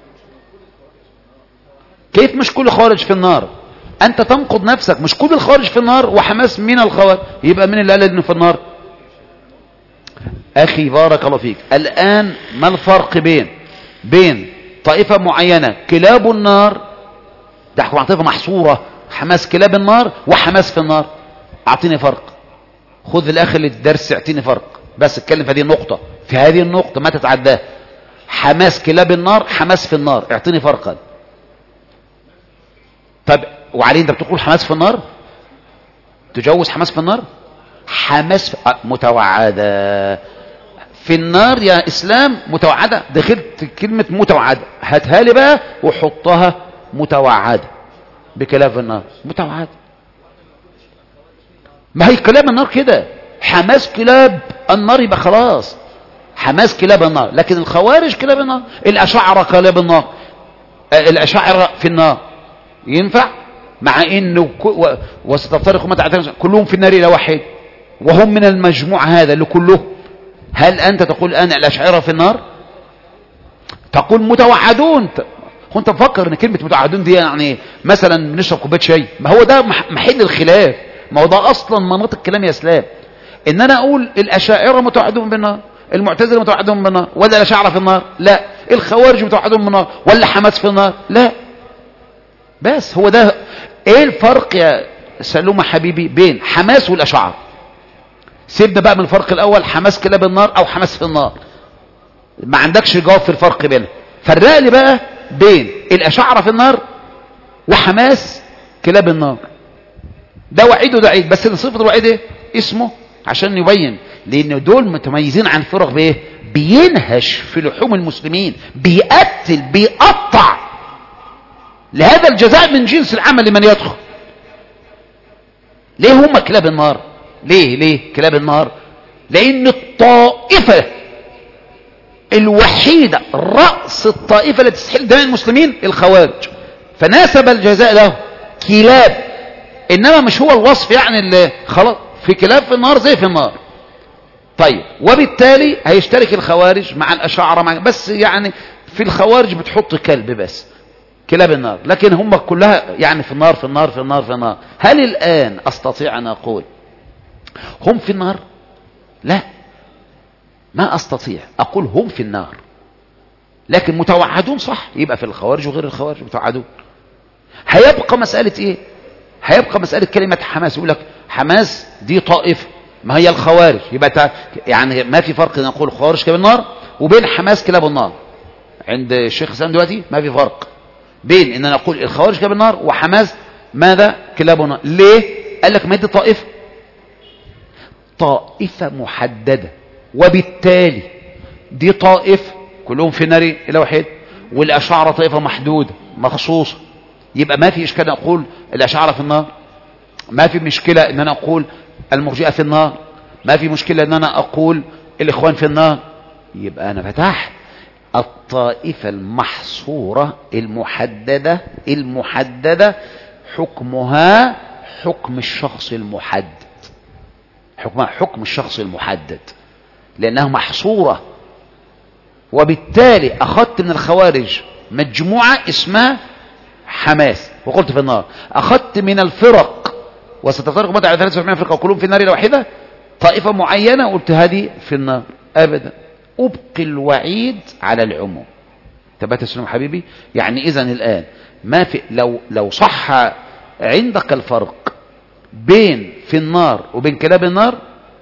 كيف مش كل خارج في النار انت تنقض نفسك مش كل الخارج في النار وحماس من الخوارج يبقى من اللي قال انه في النار اخي بارك الله فيك الان ما الفرق بين بين طائفة معينة كلاب النار تحكم عن طائفة محصورة حماس كلاب النار وحماس في النار اعطيني فرق خذ في الاخر للدرس اعطيني فرق بس اتكلم في هذه النقطة في هذه النقطة ما تتعداه حماس كلاب النار حماس في النار اعطيني فرقا طب وعليه انت بتقول حماس في النار تجوز حماس في النار حماس في... متوعدة في النار يا اسلام متوعدة دخلت كلمة متوعدة هاتها لي بقى وحطها متوعدة بكلام في النار متوعدة ما هي كلاب النار كده حماس كلاب النار يبقى خلاص حماس كلاب النار لكن الخوارج كلاب النار الأشاعرة كلاب النار الأشاعرة في النار ينفع مع انه وستفترق متى كلهم في النار الى واحد وهم من المجموع هذا اللي كله هل انت تقول الان الاشاعره في النار تقول متوعدون كنت مفكر ان كلمه متوعدون دي يعني مثلا بنشرب كوبايه شاي ما هو ده محل الخلاف ما هو ده اصلا مناطق كلام يا اسلام ان انا اقول الاشاعره متوعدون بالنار المعتزله متوعدون بالنار ولا الاشاعره في النار لا الخوارج متوعدون بالنار ولا حماس في النار لا بس هو ده ايه الفرق يا سلومة حبيبي بين حماس والاشعار سيبنا بقى من الفرق الاول حماس كلاب النار او حماس في النار ما عندكش جواب في الفرق بينهم فرق لي بقى بين الاشعار في النار وحماس كلاب النار ده وعيد وده عيد بس صفة الوعيد ايه اسمه عشان يبين لان دول متميزين عن فرق بايه بينهش في لحوم المسلمين بيقتل بيقطع لهذا الجزاء من جنس العمل لمن يدخل ليه هم كلاب النار ليه ليه كلاب النار لان الطائفة الوحيدة رأس الطائفة التي تستحل دماء المسلمين الخوارج فناسب الجزاء له كلاب انما مش هو الوصف يعني اللي خلاص في كلاب في النار زي في النار طيب وبالتالي هيشترك الخوارج مع الاشاعره مع بس يعني في الخوارج بتحط كلب بس كلاب النار لكن هم كلها يعني في النار في النار في النار في النار هل الآن أستطيع أن أقول هم في النار لا ما أستطيع أقول هم في النار لكن متوعدون صح يبقى في الخوارج وغير الخوارج متوعدون هيبقى مسألة إيه هيبقى مسألة كلمة حماس يقول لك حماس دي طائفة ما هي الخوارج يبقى يعني ما في فرق نقول خوارج كلاب النار وبين حماس كلاب النار عند الشيخ الاسلام دلوقتي ما في فرق بين ان انا اقول الخوارج كلاب النار وحماس ماذا كلاب النار ليه قال لك ما دي طائفه طائفه محدده وبالتالي دي طائفه كلهم في نار الى واحد والاشاعره طائفه محدوده مخصوصه يبقى ما في اشكال اقول الاشاعره في النار ما في مشكله ان انا اقول المرجئه في النار ما في مشكله ان انا اقول الاخوان في النار يبقى انا فتحت الطائفة المحصورة المحددة المحددة حكمها حكم الشخص المحدد حكمها حكم الشخص المحدد لأنها محصورة وبالتالي أخذت من الخوارج مجموعة اسمها حماس وقلت في النار أخذت من الفرق وستفترق مدى على 73 فرقة وكلهم في النار الواحدة طائفة معينة قلت هذه في النار أبدا أبقي الوعيد على العموم ثبت السلام حبيبي يعني إذا الآن ما في لو لو صح عندك الفرق بين في النار وبين كلاب النار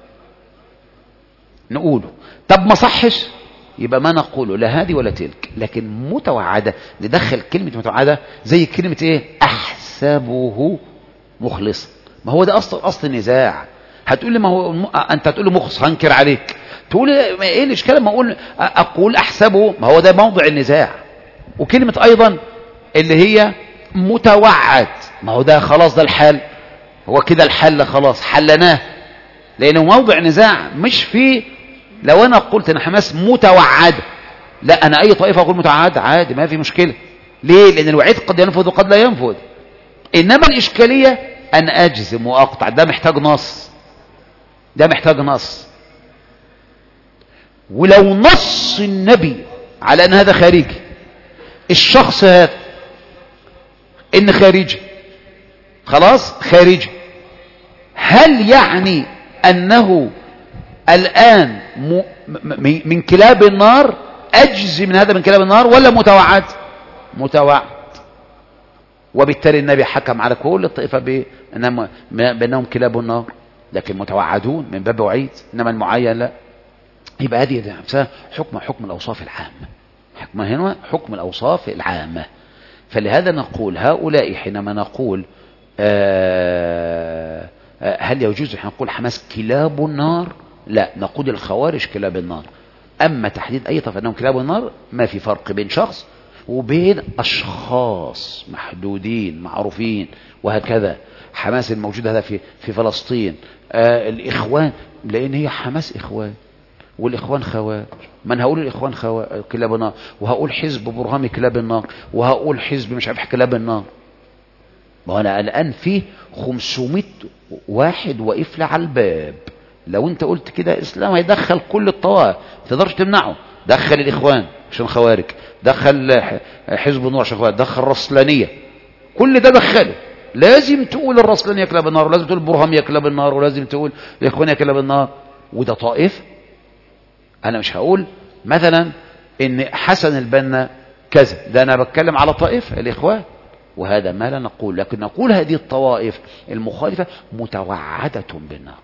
نقوله طب ما صحش يبقى ما نقوله لا هذه ولا تلك لكن متوعدة ندخل كلمة متوعدة زي كلمة ايه احسبه مخلصا ما هو ده اصل اصل النزاع هتقول لي ما هو انت هتقول لي مخلص هنكر عليك تقول ايه الاشكال ما اقول اقول احسبه ما هو ده موضع النزاع وكلمة ايضا اللي هي متوعد ما هو ده خلاص ده الحل هو كده الحل خلاص حلناه لانه موضع نزاع مش في لو انا قلت ان حماس متوعد لا انا اي طائفة اقول متوعد عادي ما في مشكلة ليه لان الوعيد قد ينفذ وقد لا ينفذ انما الاشكالية ان اجزم واقطع ده محتاج نص ده محتاج نص ولو نص النبي على ان هذا خارجي الشخص هذا ان خارجي خلاص خارجي هل يعني انه الان م... م... من كلاب النار اجزي من هذا من كلاب النار ولا متوعد متوعد وبالتالي النبي حكم على كل الطائفه بانهم بانهم كلاب النار لكن متوعدون من باب وعيد انما المعين لا يبقى هذه نفسها حكم حكم الأوصاف العامة حكم هنا حكم الأوصاف العامة فلهذا نقول هؤلاء حينما نقول آآ آآ هل يجوز حين نقول حماس كلاب النار لا نقول الخوارج كلاب النار أما تحديد أي طرف أنهم كلاب النار ما في فرق بين شخص وبين أشخاص محدودين معروفين وهكذا حماس الموجود هذا في في فلسطين الإخوان لأن هي حماس إخوان والإخوان خوارج من هقول الإخوان خوا... كلاب النار وهقول حزب برهامي كلاب النار وهقول حزب مش عارف كلاب النار ما أنا الآن في 500 واحد واقف لي على الباب لو أنت قلت كده الإسلام هيدخل كل الطوائف ما تقدرش تمنعه دخل الإخوان عشان خوارج دخل حزب النور عشان خوارج دخل رسلانية كل ده دخله لازم تقول الرسلانية كلاب النار ولازم تقول البرهامية كلاب النار ولازم تقول الإخوانية كلاب النار وده طائف انا مش هقول مثلا ان حسن البنا كذا ده انا بتكلم على طائفة الاخوان وهذا ما لا نقول لكن نقول هذه الطوائف المخالفة متوعدة بالنار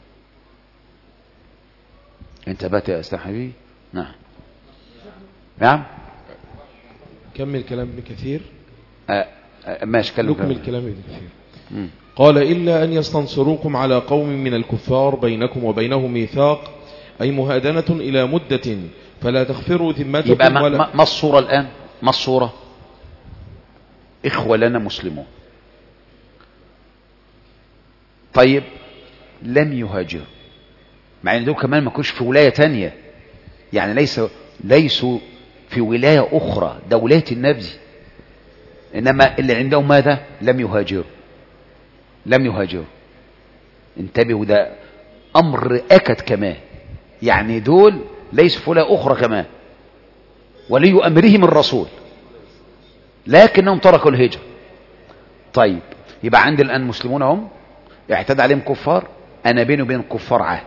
انتبهت يا استاذ حبيبي نعم نعم كمل كلام ابن كثير آه آه ماشي كلام نكمل كلام ابن كثير مم. قال إلا أن يستنصروكم على قوم من الكفار بينكم وبينهم ميثاق أي مهادنة إلى مدة فلا تغفروا ذمتكم يبقى ما, ولا ما, ما الصورة الآن ما الصورة إخوة لنا مسلمون طيب لم يهاجروا مع ان دول كمان ما كانوش في ولاية تانية يعني ليس ليسوا في ولاية أخرى ده ولاية النبي إنما اللي عندهم ماذا لم يهاجروا لم يهاجروا انتبهوا ده أمر أكد كمان يعني دول ليسوا في ولاية أخرى كمان ولي أمرهم الرسول لكنهم تركوا الهجرة طيب يبقى عندي الآن مسلمون هم اعتدى عليهم كفار أنا بيني وبين الكفار عهد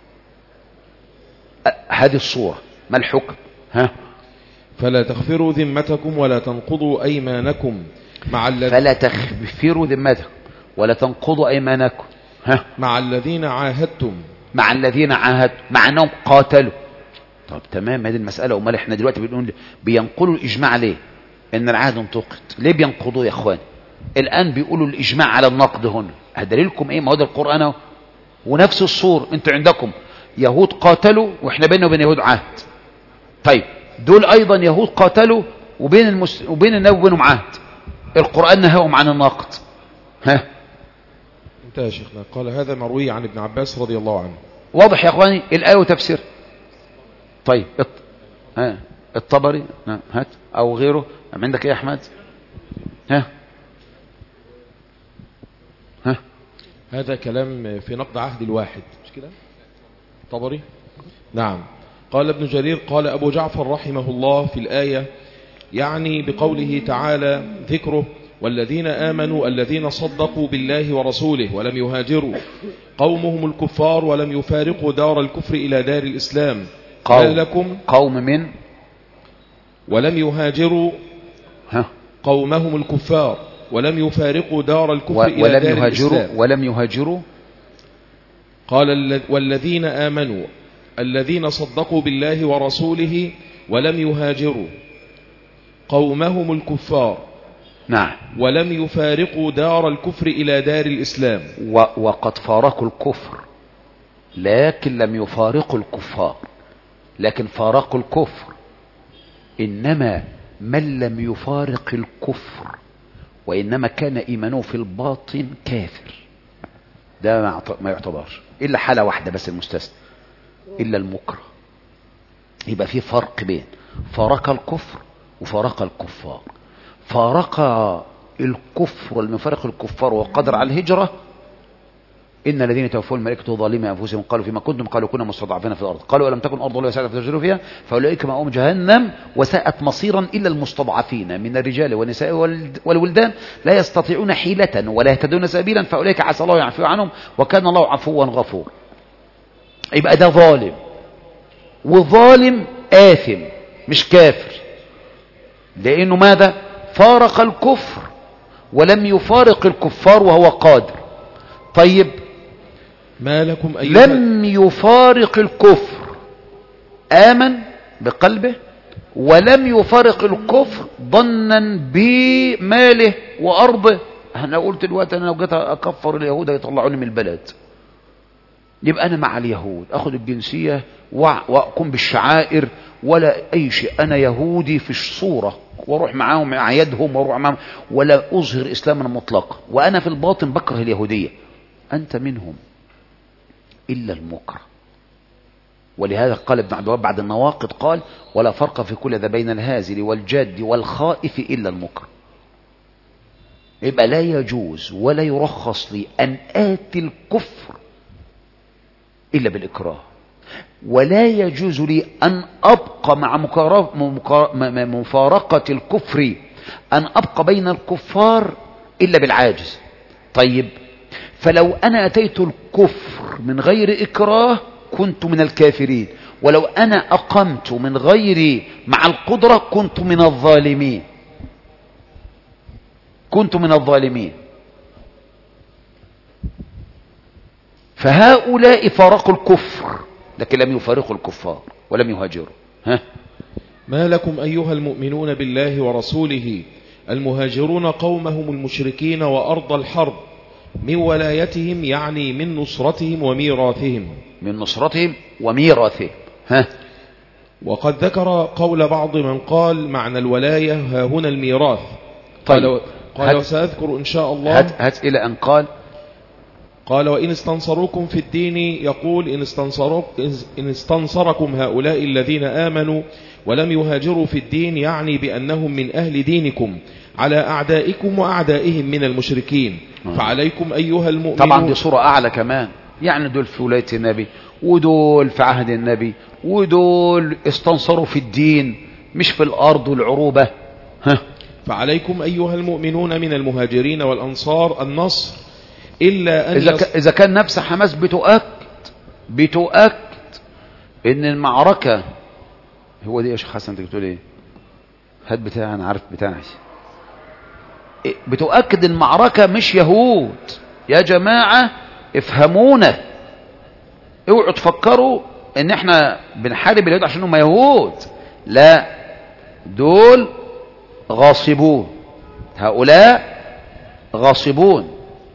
أ- هذه الصورة ما الحكم ها فلا تغفروا ذمتكم ولا تنقضوا أيمانكم مع الذين فلا تغفروا ذمتكم ولا تنقضوا أيمانكم ها مع الذين عاهدتم مع الذين عاهدوا مع أنهم قاتلوا طب تمام هذه المسألة امال احنا دلوقتي بنقول بينقلوا الإجماع ليه ان العهد انتقد ليه بينقضوه يا اخوان الآن بيقولوا الإجماع على النقد هنا دليلكم ايه ما هو ده القرآن اهو ونفس الصور انتوا عندكم يهود قاتلوا واحنا بيننا وبين يهود عهد طيب دول ايضا يهود قاتلوا وبين المس... وبين النبي وبينهم عهد القرآن نهاهم عن النقد ها انتهى يا شيخنا قال هذا مروي عن ابن عباس رضي الله عنه واضح يا اخواني الآية وتفسير طيب الط... ها الطبري ها. هات او غيره عندك ايه يا احمد ها ها هذا كلام في نقد عهد الواحد مش كده طبري نعم قال ابن جرير قال أبو جعفر رحمه الله في الآية يعني بقوله تعالى ذكره والذين آمنوا الذين صدقوا بالله ورسوله ولم يهاجروا قومهم الكفار ولم يفارقوا دار الكفر إلى دار الإسلام قوم قال لكم قوم من ولم يهاجروا ها قومهم الكفار ولم يفارقوا دار الكفر و... إلى ولم دار يهاجروا الإسلام ولم يهاجروا قال الذ- والذين آمنوا الذين صدقوا بالله ورسوله ولم يهاجروا قومهم الكفار نعم ولم يفارقوا دار الكفر إلى دار الإسلام و... وقد فارقوا الكفر لكن لم يفارقوا الكفار لكن فارقوا الكفر إنما من لم يفارق الكفر وإنما كان إيمانه في الباطن كافر ده ما يعت- ما يعتبرش إلا حالة واحدة بس المستثنى إلا المكره يبقى في فرق بين فارق الكفر وفارق الكفار فارق الكفر ولم يفارق الكفار وقدر على الهجرة إن الذين توفوا الملائكة ظالمي أنفسهم قالوا فيما كنتم قالوا كنا مستضعفين في الأرض قالوا ألم تكن أرض الله واسعة فتهجروا فيها فأولئك مأوهم جهنم وساءت مصيرا إلا المستضعفين من الرجال والنساء والد- والولدان لا يستطيعون حيلة ولا يهتدون سبيلا فأولئك عسى الله يعفو عنهم وكان الله عفوا غفورا يبقى ده ظالم وظالم آثم مش كافر لأنه ماذا فارق الكفر ولم يفارق الكفار وهو قادر طيب ما لكم أيها لم يفارق الكفر آمن بقلبه ولم يفارق الكفر ظنا بماله وأرضه أنا قلت دلوقتي أنا لو جيت أكفر اليهود هيطلعوني من البلد يبقى أنا مع اليهود أخذ الجنسية وأ- وأقوم بالشعائر ولا أي شيء أنا يهودي في الصورة واروح معاهم أعيادهم واروح معاهم ولا أظهر إسلاما مطلقا وأنا في الباطن بكره اليهودية أنت منهم إلا المكره ولهذا قال ابن عبد الوهاب بعد النواقض قال ولا فرق في كل ذا بين الهازل والجاد والخائف إلا المكره يبقى لا يجوز ولا يرخص لي أن آتي الكفر إلا بالإكراه ولا يجوز لي أن أبقى مع مكارف- مكا- م- م- مفارقة الكفر أن أبقى بين الكفار إلا بالعاجز طيب فلو أنا أتيت الكفر من غير إكراه كنت من الكافرين ولو أنا أقمت من غير مع القدرة كنت من الظالمين كنت من الظالمين فهؤلاء فارقوا الكفر لكن لم يفارقوا الكفار ولم يهاجروا ها ما لكم أيها المؤمنون بالله ورسوله المهاجرون قومهم المشركين وأرض الحرب من ولايتهم يعني من نصرتهم وميراثهم من نصرتهم وميراثهم ها وقد ذكر قول بعض من قال معنى الولاية ها هنا الميراث طيب. قال, قال هات- وسأذكر إن شاء الله هات, هات إلى أن قال قال وإن استنصروكم في الدين يقول إن, استنصرك إن استنصركم هؤلاء الذين آمنوا ولم يهاجروا في الدين يعني بأنهم من أهل دينكم على أعدائكم وأعدائهم من المشركين فعليكم أيها المؤمنون طبعا دي صورة أعلى كمان يعني دول في ولاية النبي ودول في عهد النبي ودول استنصروا في الدين مش في الأرض والعروبة ها فعليكم أيها المؤمنون من المهاجرين والأنصار النصر إلا أن إذا, يص... ك... إذا كان نفس حماس بتؤكد بتؤكد إن المعركة هو دي يا شيخ حسن أنت بتقول إيه؟ هات بتاعي أنا عارف بتاعي إيه، بتؤكد المعركة مش يهود يا جماعة افهمونا اوعوا تفكروا ان احنا بنحارب اليهود عشان هم يهود لا دول غاصبون هؤلاء غاصبون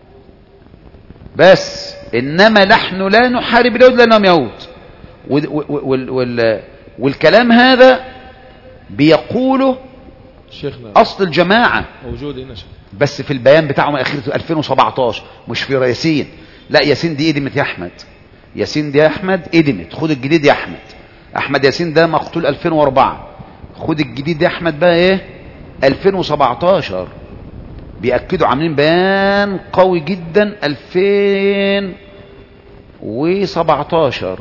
بس انما نحن لا نحارب اليهود لانهم يهود وال وال وال والكلام هذا بيقوله شيخنا اصل الجماعه موجود هنا شيخ بس في البيان بتاعهم اخير 2017 مش في ياسين لا ياسين دي ادمت يا احمد ياسين دي يا احمد ادمت خد الجديد يا احمد احمد ياسين ده مقتول 2004 خد الجديد يا احمد بقى ايه 2017 بيأكدوا عاملين بيان قوي جدا 2017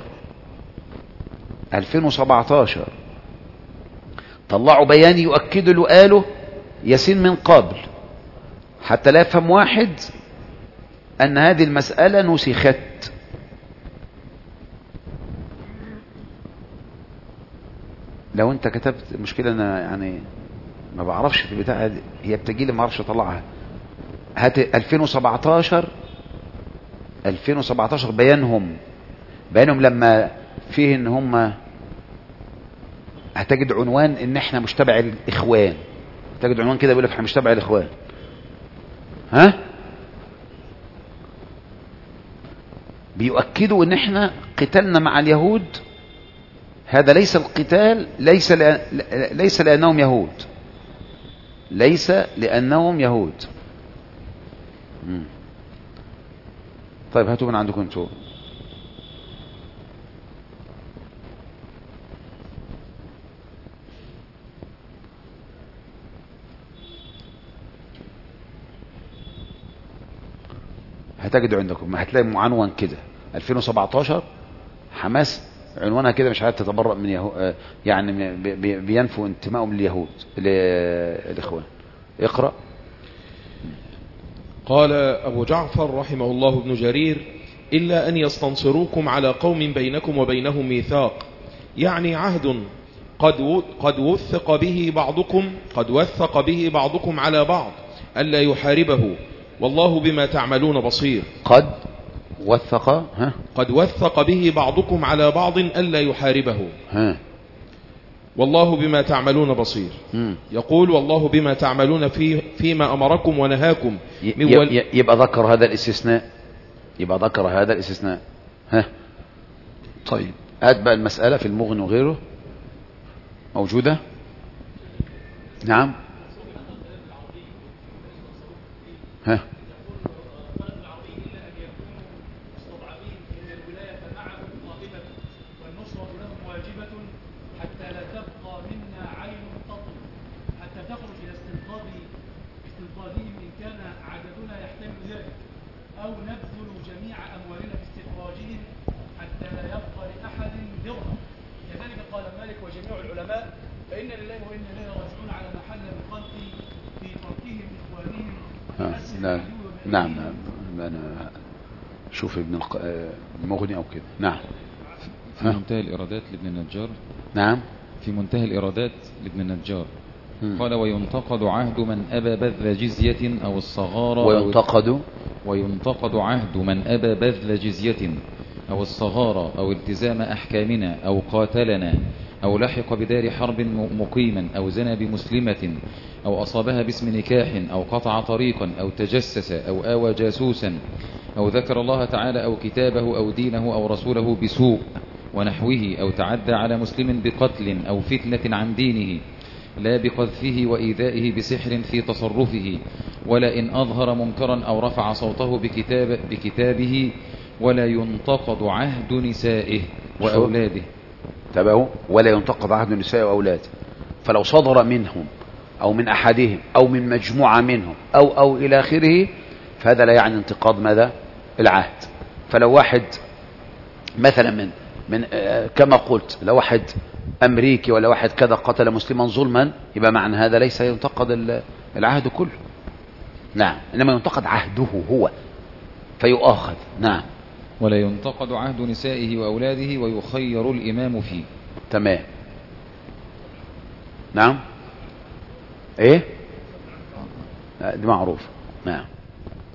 2017 طلعوا بيان يؤكدوا اللي قاله ياسين من قبل حتى لا يفهم واحد أن هذه المسألة نسخت لو انت كتبت مشكلة انا يعني ما بعرفش في البتاع دي، هي بتجي لي ما اعرفش اطلعها هات 2017 2017 بيانهم بيانهم لما فيه ان هم هتجد عنوان ان احنا مش تبع الاخوان تجد عنوان كده بيقول لك احنا مش تبع الاخوان ها بيؤكدوا ان احنا قتالنا مع اليهود هذا ليس القتال ليس لأ... ليس لانهم يهود ليس لانهم يهود مم. طيب هاتوا من عندكم انتوا هتجدوا عندكم ما هتلاقي معنون كده 2017 حماس عنوانها كده مش عارف تتبرأ من يهو آه، يعني من- بي- بي- بينفوا انتمائهم لليهود للاخوان اقرأ قال أبو جعفر رحمه الله بن جرير إلا أن يستنصروكم على قوم بينكم وبينهم ميثاق يعني عهد قد و- قد وثق به بعضكم قد وثق به بعضكم على بعض ألا يحاربه والله بما تعملون بصير قد وثق ها قد وثق به بعضكم على بعض ألا يحاربه ها والله بما تعملون بصير مم. يقول والله بما تعملون فيه فيما أمركم ونهاكم ي- من ي- ول... ي- يبقى ذكر هذا الاستثناء يبقى ذكر هذا الاستثناء ها طيب هات بقى المسألة في المغني وغيره موجودة نعم ها والنصرة لهم واجبة حتى لا تبقى منا عين تطل حتى تخرج إلى استنقاذ استنقاذهم إن كان عددنا يحتمل ذلك أو نبذل جميع أموالنا في استخراجهم حتى لا يبقى لأحد درهم كذلك قال مالك وجميع العلماء فإن لله وإنا إليه راجعون على ما حل بالخلق في تركهم إخوانهم ها. أسر لا. العدو وبأيديهم. نعم نعم أنا شوف ابن الق... آه، المغني أو كده نعم في منتهى الإيرادات لابن النجار نعم في منتهى الإيرادات لابن النجار مم. قال وينتقد عهد من أبى بذل جزية أو الصغار أو وينتقد وينتقد عهد من أبى بذل جزية أو الصغار أو التزام أحكامنا أو قاتلنا أو لحق بدار حرب م- مقيما أو زنى بمسلمة أو أصابها باسم نكاح أو قطع طريقا أو تجسس أو آوى جاسوسا أو ذكر الله تعالى أو كتابه أو دينه أو رسوله بسوء ونحوه أو تعدى على مسلم بقتل أو فتنة عن دينه لا بقذفه وإيذائه بسحر في تصرفه ولا إن أظهر منكرا أو رفع صوته بكتاب بكتابه ولا ينتقد عهد نسائه وأولاده تابعوا ولا ينتقد عهد النساء وأولاده فلو صدر منهم أو من أحدهم أو من مجموعة منهم أو أو إلى آخره فهذا لا يعني انتقاد ماذا العهد فلو واحد مثلا من من آه، كما قلت لو واحد أمريكي ولا واحد كذا قتل مسلما ظلما يبقى معنى هذا ليس ينتقد ال- العهد كله نعم إنما ينتقد عهده هو فيؤاخذ نعم ولا ينتقد عهد نسائه وأولاده ويخير الإمام فيه تمام نعم ايه آه، دي معروف نعم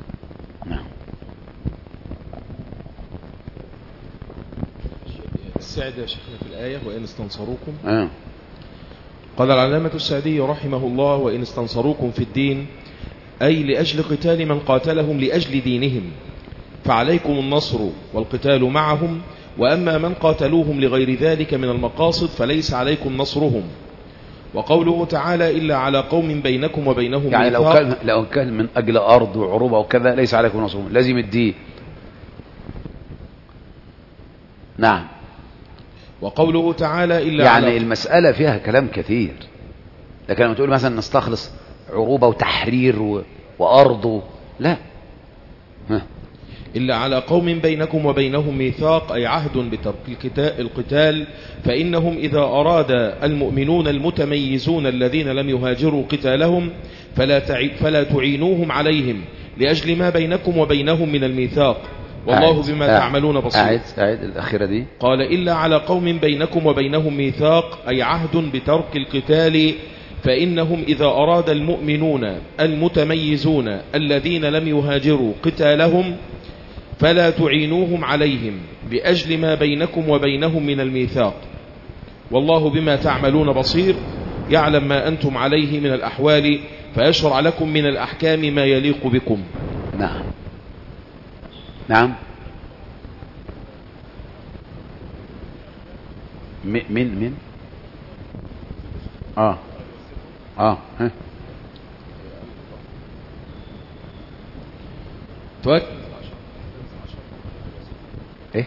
نعم السعد يا شيخنا في الآية وإن استنصروكم آه. قال العلامة السعدي رحمه الله وإن استنصروكم في الدين أي لأجل قتال من قاتلهم لأجل دينهم فعليكم النصر والقتال معهم وأما من قاتلوهم لغير ذلك من المقاصد فليس عليكم نصرهم وقوله تعالى إلا على قوم بينكم وبينهم يعني لو ميثاق كان لو كان من اجل ارض وعروبه وكذا ليس عليكم نصرهم لازم الدين نعم وقوله تعالى إلا يعني على المسألة فيها كلام كثير لكن لما تقول مثلا نستخلص عروبة وتحرير و... وأرض و... لا ها. إلا على قوم بينكم وبينهم ميثاق أي عهد بترك الكتا- القتال فإنهم إذا أراد المؤمنون المتميزون الذين لم يهاجروا قتالهم فلا, تعي فلا تعينوهم عليهم لأجل ما بينكم وبينهم من الميثاق والله أعد. بما أعد. تعملون بصير أعد أعد الأخيرة دي قال إلا على قوم بينكم وبينهم ميثاق أي عهد بترك القتال فإنهم إذا أراد المؤمنون المتميزون الذين لم يهاجروا قتالهم فلا تعينوهم عليهم لأجل ما بينكم وبينهم من الميثاق والله بما تعملون بصير يعلم ما أنتم عليه من الأحوال فيشرع لكم من الأحكام ما يليق بكم نعم نعم م- من من اه اه ها تؤكد ايه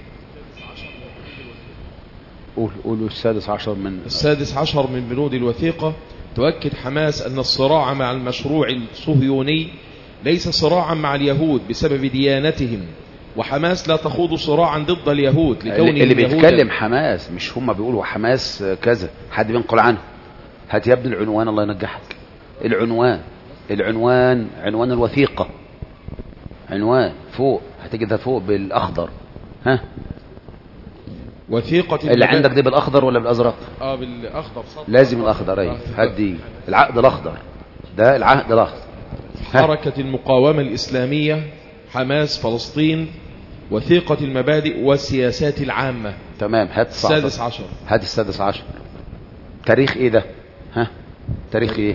قول قولوا السادس عشر من السادس عشر من بنود الوثيقة تؤكد حماس أن الصراع مع المشروع الصهيوني ليس صراعا مع اليهود بسبب ديانتهم وحماس لا تخوض صراعا ضد اليهود لكونهم اللي, اللي يهودا. بيتكلم حماس مش هم بيقولوا حماس كذا حد بينقل عنه هات يا ابني العنوان الله ينجحك العنوان العنوان عنوان الوثيقة عنوان فوق هتجدها فوق بالأخضر ها وثيقة اللي المبادئ- عندك دي بالأخضر ولا بالأزرق اه بالأخضر سطر. لازم الأخضر أي هات دي العقد الأخضر ده العهد الأخضر ها. حركة المقاومة الإسلامية حماس فلسطين وثيقة المبادئ والسياسات العامة تمام هات السادس 19 عشر هات السادس عشر تاريخ ايه ده ها تاريخ ايه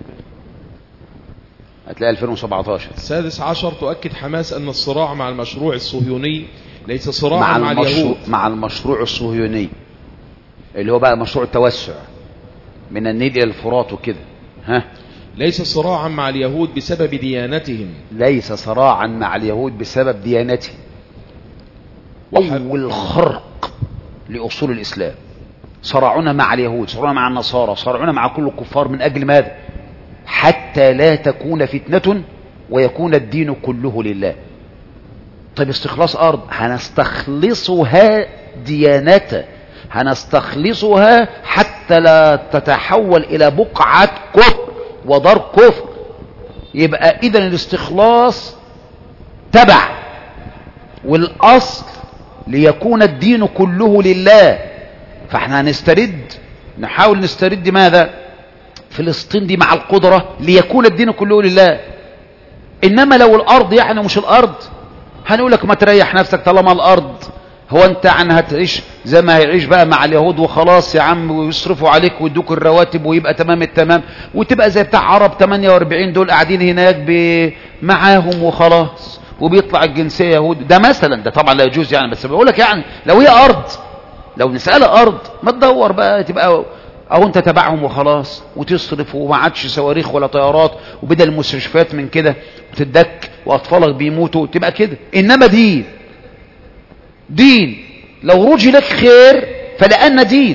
هتلاقي 2017 السادس عشر تؤكد حماس أن الصراع مع المشروع الصهيوني ليس صراعا مع مع, المشروع اليهود مع المشروع الصهيوني اللي هو بقى مشروع التوسع من النيل الى الفرات وكده ها ليس صراعا مع اليهود بسبب ديانتهم ليس صراعا مع اليهود بسبب ديانته وح- اول خرق لاصول الاسلام صراعنا مع اليهود صراعنا مع النصارى صراعنا مع كل الكفار من اجل ماذا حتى لا تكون فتنه ويكون الدين كله لله طيب استخلاص ارض هنستخلصها ديانة هنستخلصها حتى لا تتحول الى بقعة كفر ودار كفر يبقى اذا الاستخلاص تبع والاصل ليكون الدين كله لله فاحنا هنسترد نحاول نسترد ماذا فلسطين دي مع القدرة ليكون الدين كله لله انما لو الارض يعني مش الارض هنقول لك ما تريح نفسك طالما الارض هو انت عن هتعيش زي ما هيعيش بقى مع اليهود وخلاص يا عم ويصرفوا عليك ويدوك الرواتب ويبقى تمام التمام وتبقى زي بتاع عرب 48 دول قاعدين هناك ب... معاهم وخلاص وبيطلع الجنسيه يهود ده مثلا ده طبعا لا يجوز يعني بس بقول لك يعني لو هي ارض لو نسألها ارض ما تدور بقى تبقى او انت تبعهم وخلاص وتصرف وما عادش صواريخ ولا طيارات وبدل المستشفيات من كده وتدك واطفالك بيموتوا تبقى كده انما دين دين لو رجي لك خير فلأن دين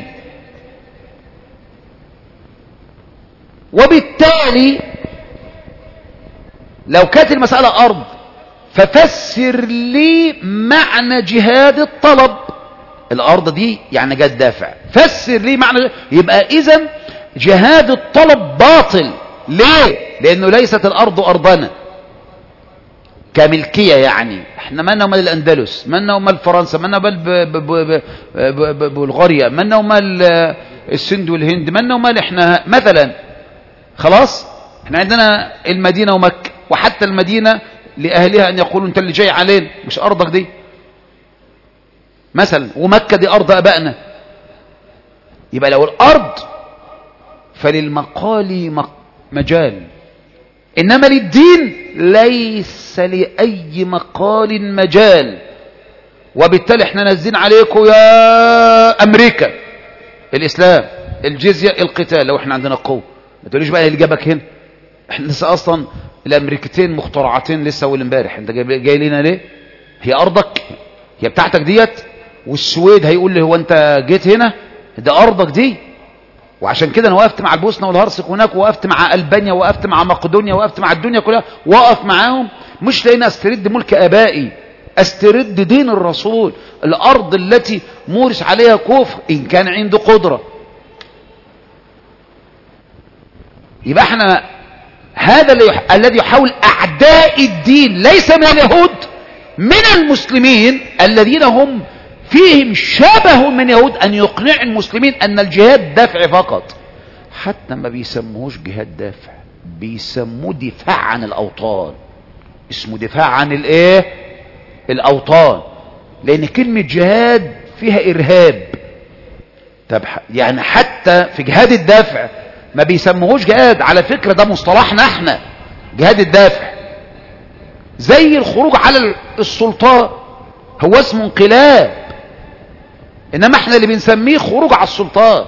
وبالتالي لو كانت المسألة أرض ففسر لي معنى جهاد الطلب الأرض دي يعني جت دافع فسر لي معنى يبقى إذا جهاد الطلب باطل ليه لأنه ليست الأرض أرضنا كملكية يعني احنا مالنا ومال الأندلس مالنا ومال فرنسا مالنا ومال ب- ب- ب- ب- ب- بلغاريا مالنا ومال آه، السند والهند مالنا ومال احنا مثلا خلاص احنا عندنا المدينة ومكة وحتى المدينة لأهلها أن يقولوا انت اللي جاي علينا مش أرضك دي مثلا ومكة دي أرض أبائنا يبقى لو الأرض فللمقال مق- مجال إنما للدين ليس لأي مقال مجال وبالتالي احنا نازلين عليكم يا أمريكا الإسلام الجزية القتال لو احنا عندنا قوة ما تقوليش بقى اللي جابك هنا احنا لسه أصلا الأمريكتين مخترعتين لسه أول امبارح انت جاي, جاي لنا ليه هي أرضك هي بتاعتك ديت والسويد هيقول لي هو انت جيت هنا ده أرضك دي وعشان كده انا وقفت مع البوسنه والهرسك هناك وقفت مع البانيا وقفت مع مقدونيا وقفت مع الدنيا كلها وقف معاهم مش لان استرد ملك ابائي استرد دين الرسول الارض التي مورس عليها كفر ان كان عنده قدره يبقى احنا هذا اللي يح... الذي يحاول اعداء الدين ليس من اليهود من المسلمين الذين هم فيهم شبه من يهود ان يقنع المسلمين ان الجهاد دفع فقط حتى ما بيسموهوش جهاد دافع بيسموه دفاع عن الاوطان اسمه دفاع عن الايه الاوطان لان كلمة جهاد فيها ارهاب طب ح- يعني حتى في جهاد الدفع ما بيسموهوش جهاد على فكرة ده مصطلحنا احنا جهاد الدافع زي الخروج على السلطان هو اسمه انقلاب انما احنا اللي بنسميه خروج على السلطان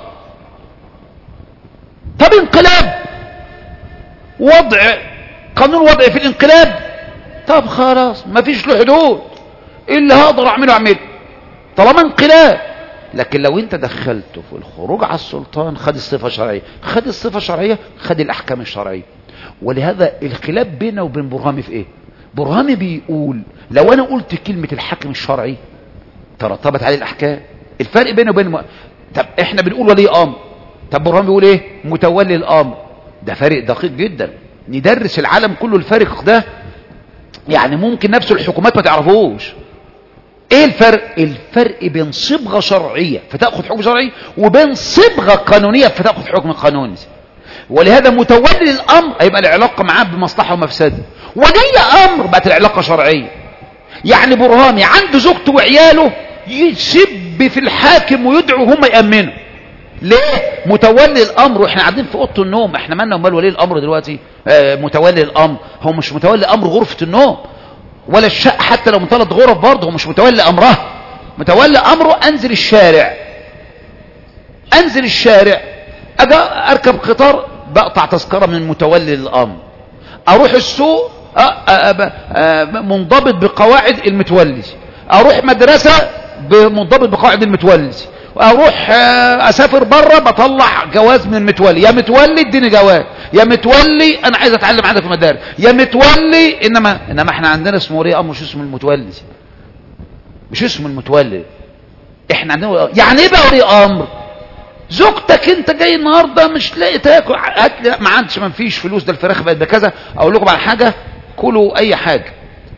طب انقلاب وضع قانون وضع في الانقلاب طب خلاص مفيش له حدود إيه اللي هقدر اعمله اعمله طالما انقلاب لكن لو انت دخلته في الخروج على السلطان خد الصفة الشرعية خد الصفة الشرعية خد الاحكام الشرعية ولهذا الخلاف بينه وبين برهامي في ايه برهامي بيقول لو انا قلت كلمة الحاكم الشرعي ترتبت عليه الاحكام الفرق بينه وبين الم... طب احنا بنقول ولي امر طب برهامي بيقول ايه متولي الامر ده فرق دقيق جدا ندرس العالم كله الفارق ده يعني ممكن نفس الحكومات ما تعرفوش ايه الفرق الفرق بين صبغة شرعية فتأخذ حكم شرعي وبين صبغة قانونية فتأخذ حكم قانوني ولهذا متولي الامر هيبقى العلاقة معاه بمصلحة ومفسدة ولي امر بقت العلاقة شرعية يعني برهامي عنده زوجته وعياله يسب في الحاكم ويدعو هم يأمنوا ليه متولي الامر واحنا قاعدين في اوضه النوم احنا مالنا ومال ولي الامر دلوقتي آه متولي الامر هو مش متولي امر غرفه النوم ولا الشقه حتى لو من ثلاث غرف برضه هو مش متولي امرها متولي امره انزل الشارع انزل الشارع اجي اركب قطار بقطع تذكره من متولي الامر اروح السوق أ- أ- أ- أ- منضبط بقواعد المتولي اروح مدرسه منضبط بقواعد المتولي اروح آه، اسافر بره بطلع جواز من المتولي يا متولي اديني جواز يا متولي انا عايز اتعلم عندك في المدارس يا متولي انما انما احنا عندنا اسمه ولي امر مش اسمه المتولي مش اسمه المتولي احنا عندنا ولي- يعني ايه بقى ولي امر زوجتك انت جاي النهارده مش لاقي تاكل هات لي ما عندش ما فيش فلوس ده الفراخ بقت بكذا اقول لكم على حاجه كلوا اي حاجه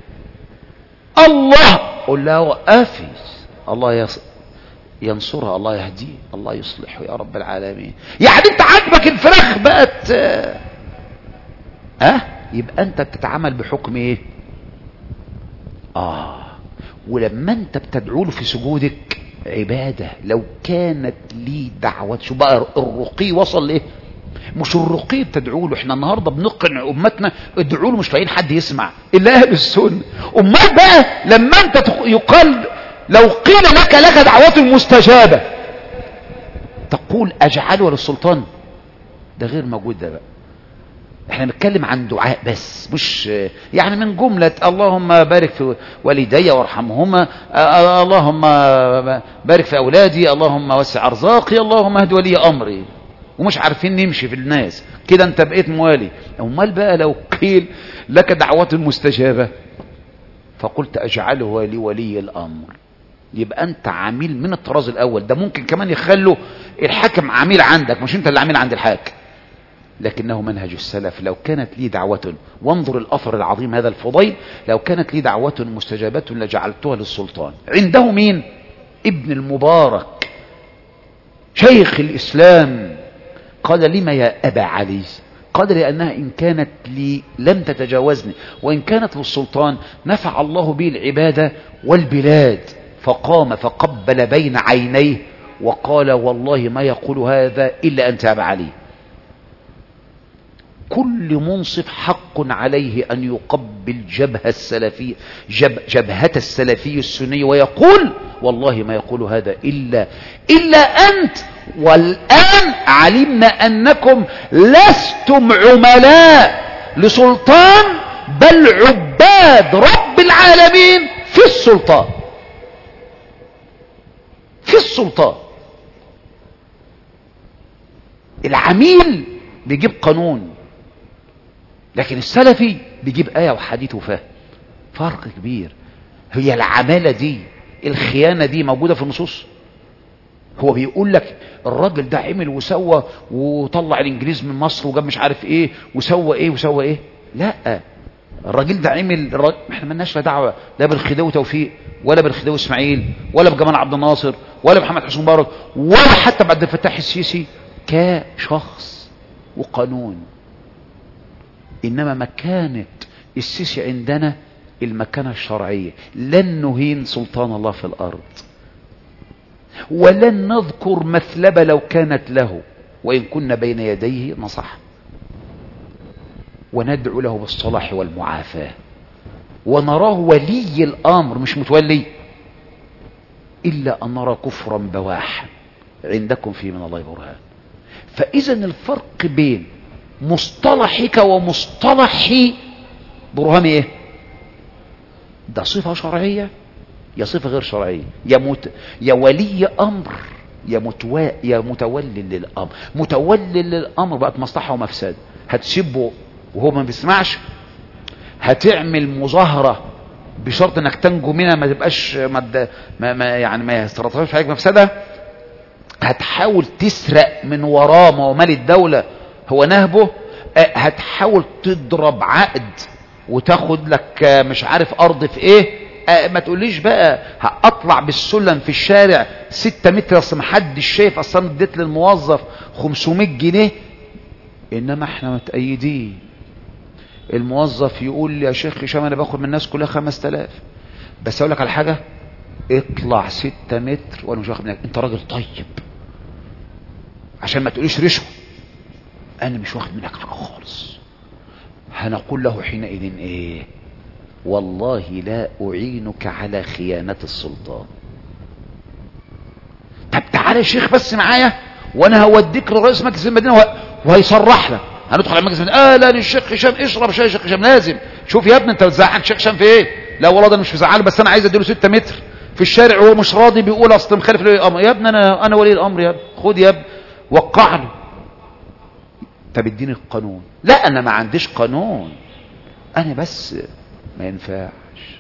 الله قول لها وقفي الله يص... ينصرها الله يهديه الله يصلحه يا رب العالمين يعني انت عاجبك الفراخ بقت اه اه؟ يبقى انت بتتعامل بحكم ايه اه ولما انت بتدعو له في سجودك عبادة لو كانت لي دعوة شو بقى الرقي وصل لايه مش الرقي بتدعو له احنا النهارده بنقنع امتنا ادعوا له مش لاقيين حد يسمع الا اهل السنه امال بقى لما انت تق- يقال لو قيل لك لك دعوة مستجابة تقول اجعله للسلطان ده غير موجود ده بقى احنا بنتكلم عن دعاء بس مش يعني من جملة اللهم بارك في والدي وارحمهما آه، اللهم بارك في أولادي اللهم وسع أرزاقي اللهم اهد ولي أمري ومش عارفين نمشي في الناس كده انت بقيت موالي امال بقى لو قيل لك دعوة مستجابة فقلت أجعله لي ولي الأمر يبقى أنت عميل من الطراز الأول ده ممكن كمان يخلوا الحاكم عميل عندك مش أنت اللي عميل عند الحاكم لكنه منهج السلف لو كانت لي دعوة وانظر الأثر العظيم هذا الفضيل لو كانت لي دعوة مستجابة لجعلتها للسلطان عنده مين ابن المبارك شيخ الإسلام قال لما يا أبا علي قال لأنها إن كانت لي لم تتجاوزني وإن كانت للسلطان نفع الله به العبادة والبلاد فقام فقبل بين عينيه وقال والله ما يقول هذا إلا أن تاب عليه كل منصف حق عليه أن يقبل جبهة السلفي جب جبهة السلفي السني ويقول والله ما يقول هذا إلا إلا أنت والآن علمنا أنكم لستم عملاء لسلطان بل عباد رب العالمين في السلطان في السلطان العميل بيجيب قانون لكن السلفي بيجيب آية وحديث وفهم فرق كبير هي العمالة دي الخيانة دي موجودة في النصوص هو بيقول لك الراجل ده عمل وسوى وطلع الانجليز من مصر وجاب مش عارف ايه وسوى ايه وسوى ايه لا الراجل ده عمل الراجل احنا مالناش لا دعوه لا بالخديوي توفيق ولا بالخديوي اسماعيل ولا بجمال عبد الناصر ولا محمد حسن مبارك ولا حتى بعد الفتاح السيسي كشخص وقانون انما مكانه السيسي عندنا المكانه الشرعيه لن نهين سلطان الله في الارض ولن نذكر مثلبة لو كانت له وإن كنا بين يديه نصح وندعو له بالصلاح والمعافاة ونراه ولي الأمر مش متولي إلا أن نرى كفرا بواحا عندكم فيه من الله برهان فإذا الفرق بين مصطلحك ومصطلح برهان إيه ده صفة شرعية يا صفة غير شرعية يا, مت... يا ولي أمر يا, متو... يا متولي للأمر متولي للأمر بقت مصلحة ومفسد هتسيبه وهو ما بيسمعش هتعمل مظاهرة بشرط انك تنجو منها ما تبقاش ما, ما, ما يعني ما يسترطفش عليك مفسدة هتحاول تسرق من وراه موامال الدولة هو نهبه هتحاول تضرب عقد وتاخد لك مش عارف ارض في ايه ما تقوليش بقى هاطلع بالسلم في الشارع ستة متر اصل محدش شايف اصلا اديت للموظف 500 جنيه انما احنا متأيدين الموظف يقول لي يا شيخ هشام انا باخد من الناس كلها 5000 بس اقول لك على حاجه اطلع 6 متر وانا مش واخد منك انت راجل طيب عشان ما تقوليش رشوه انا مش واخد منك حاجه خالص هنقول له حينئذ ايه والله لا أعينك على خيانة السلطان طب تعالى يا شيخ بس معايا وانا هوديك لرئيس مجلس المدينة وه... وهيصرح لك هندخل على مجلس المدينة اه لا للشيخ هشام اشرب شاي شيخ هشام لازم شوف يا ابني انت بتزعل شيخ هشام في ايه لا والله ده مش مزعله بس انا عايز اديله 6 متر في الشارع وهو مش راضي بيقول اصل مخالف لولي الامر يا ابني انا انا ولي الامر يا ابني خد يا ابني وقع له طب اديني القانون لا انا ما عنديش قانون انا بس ما ينفعش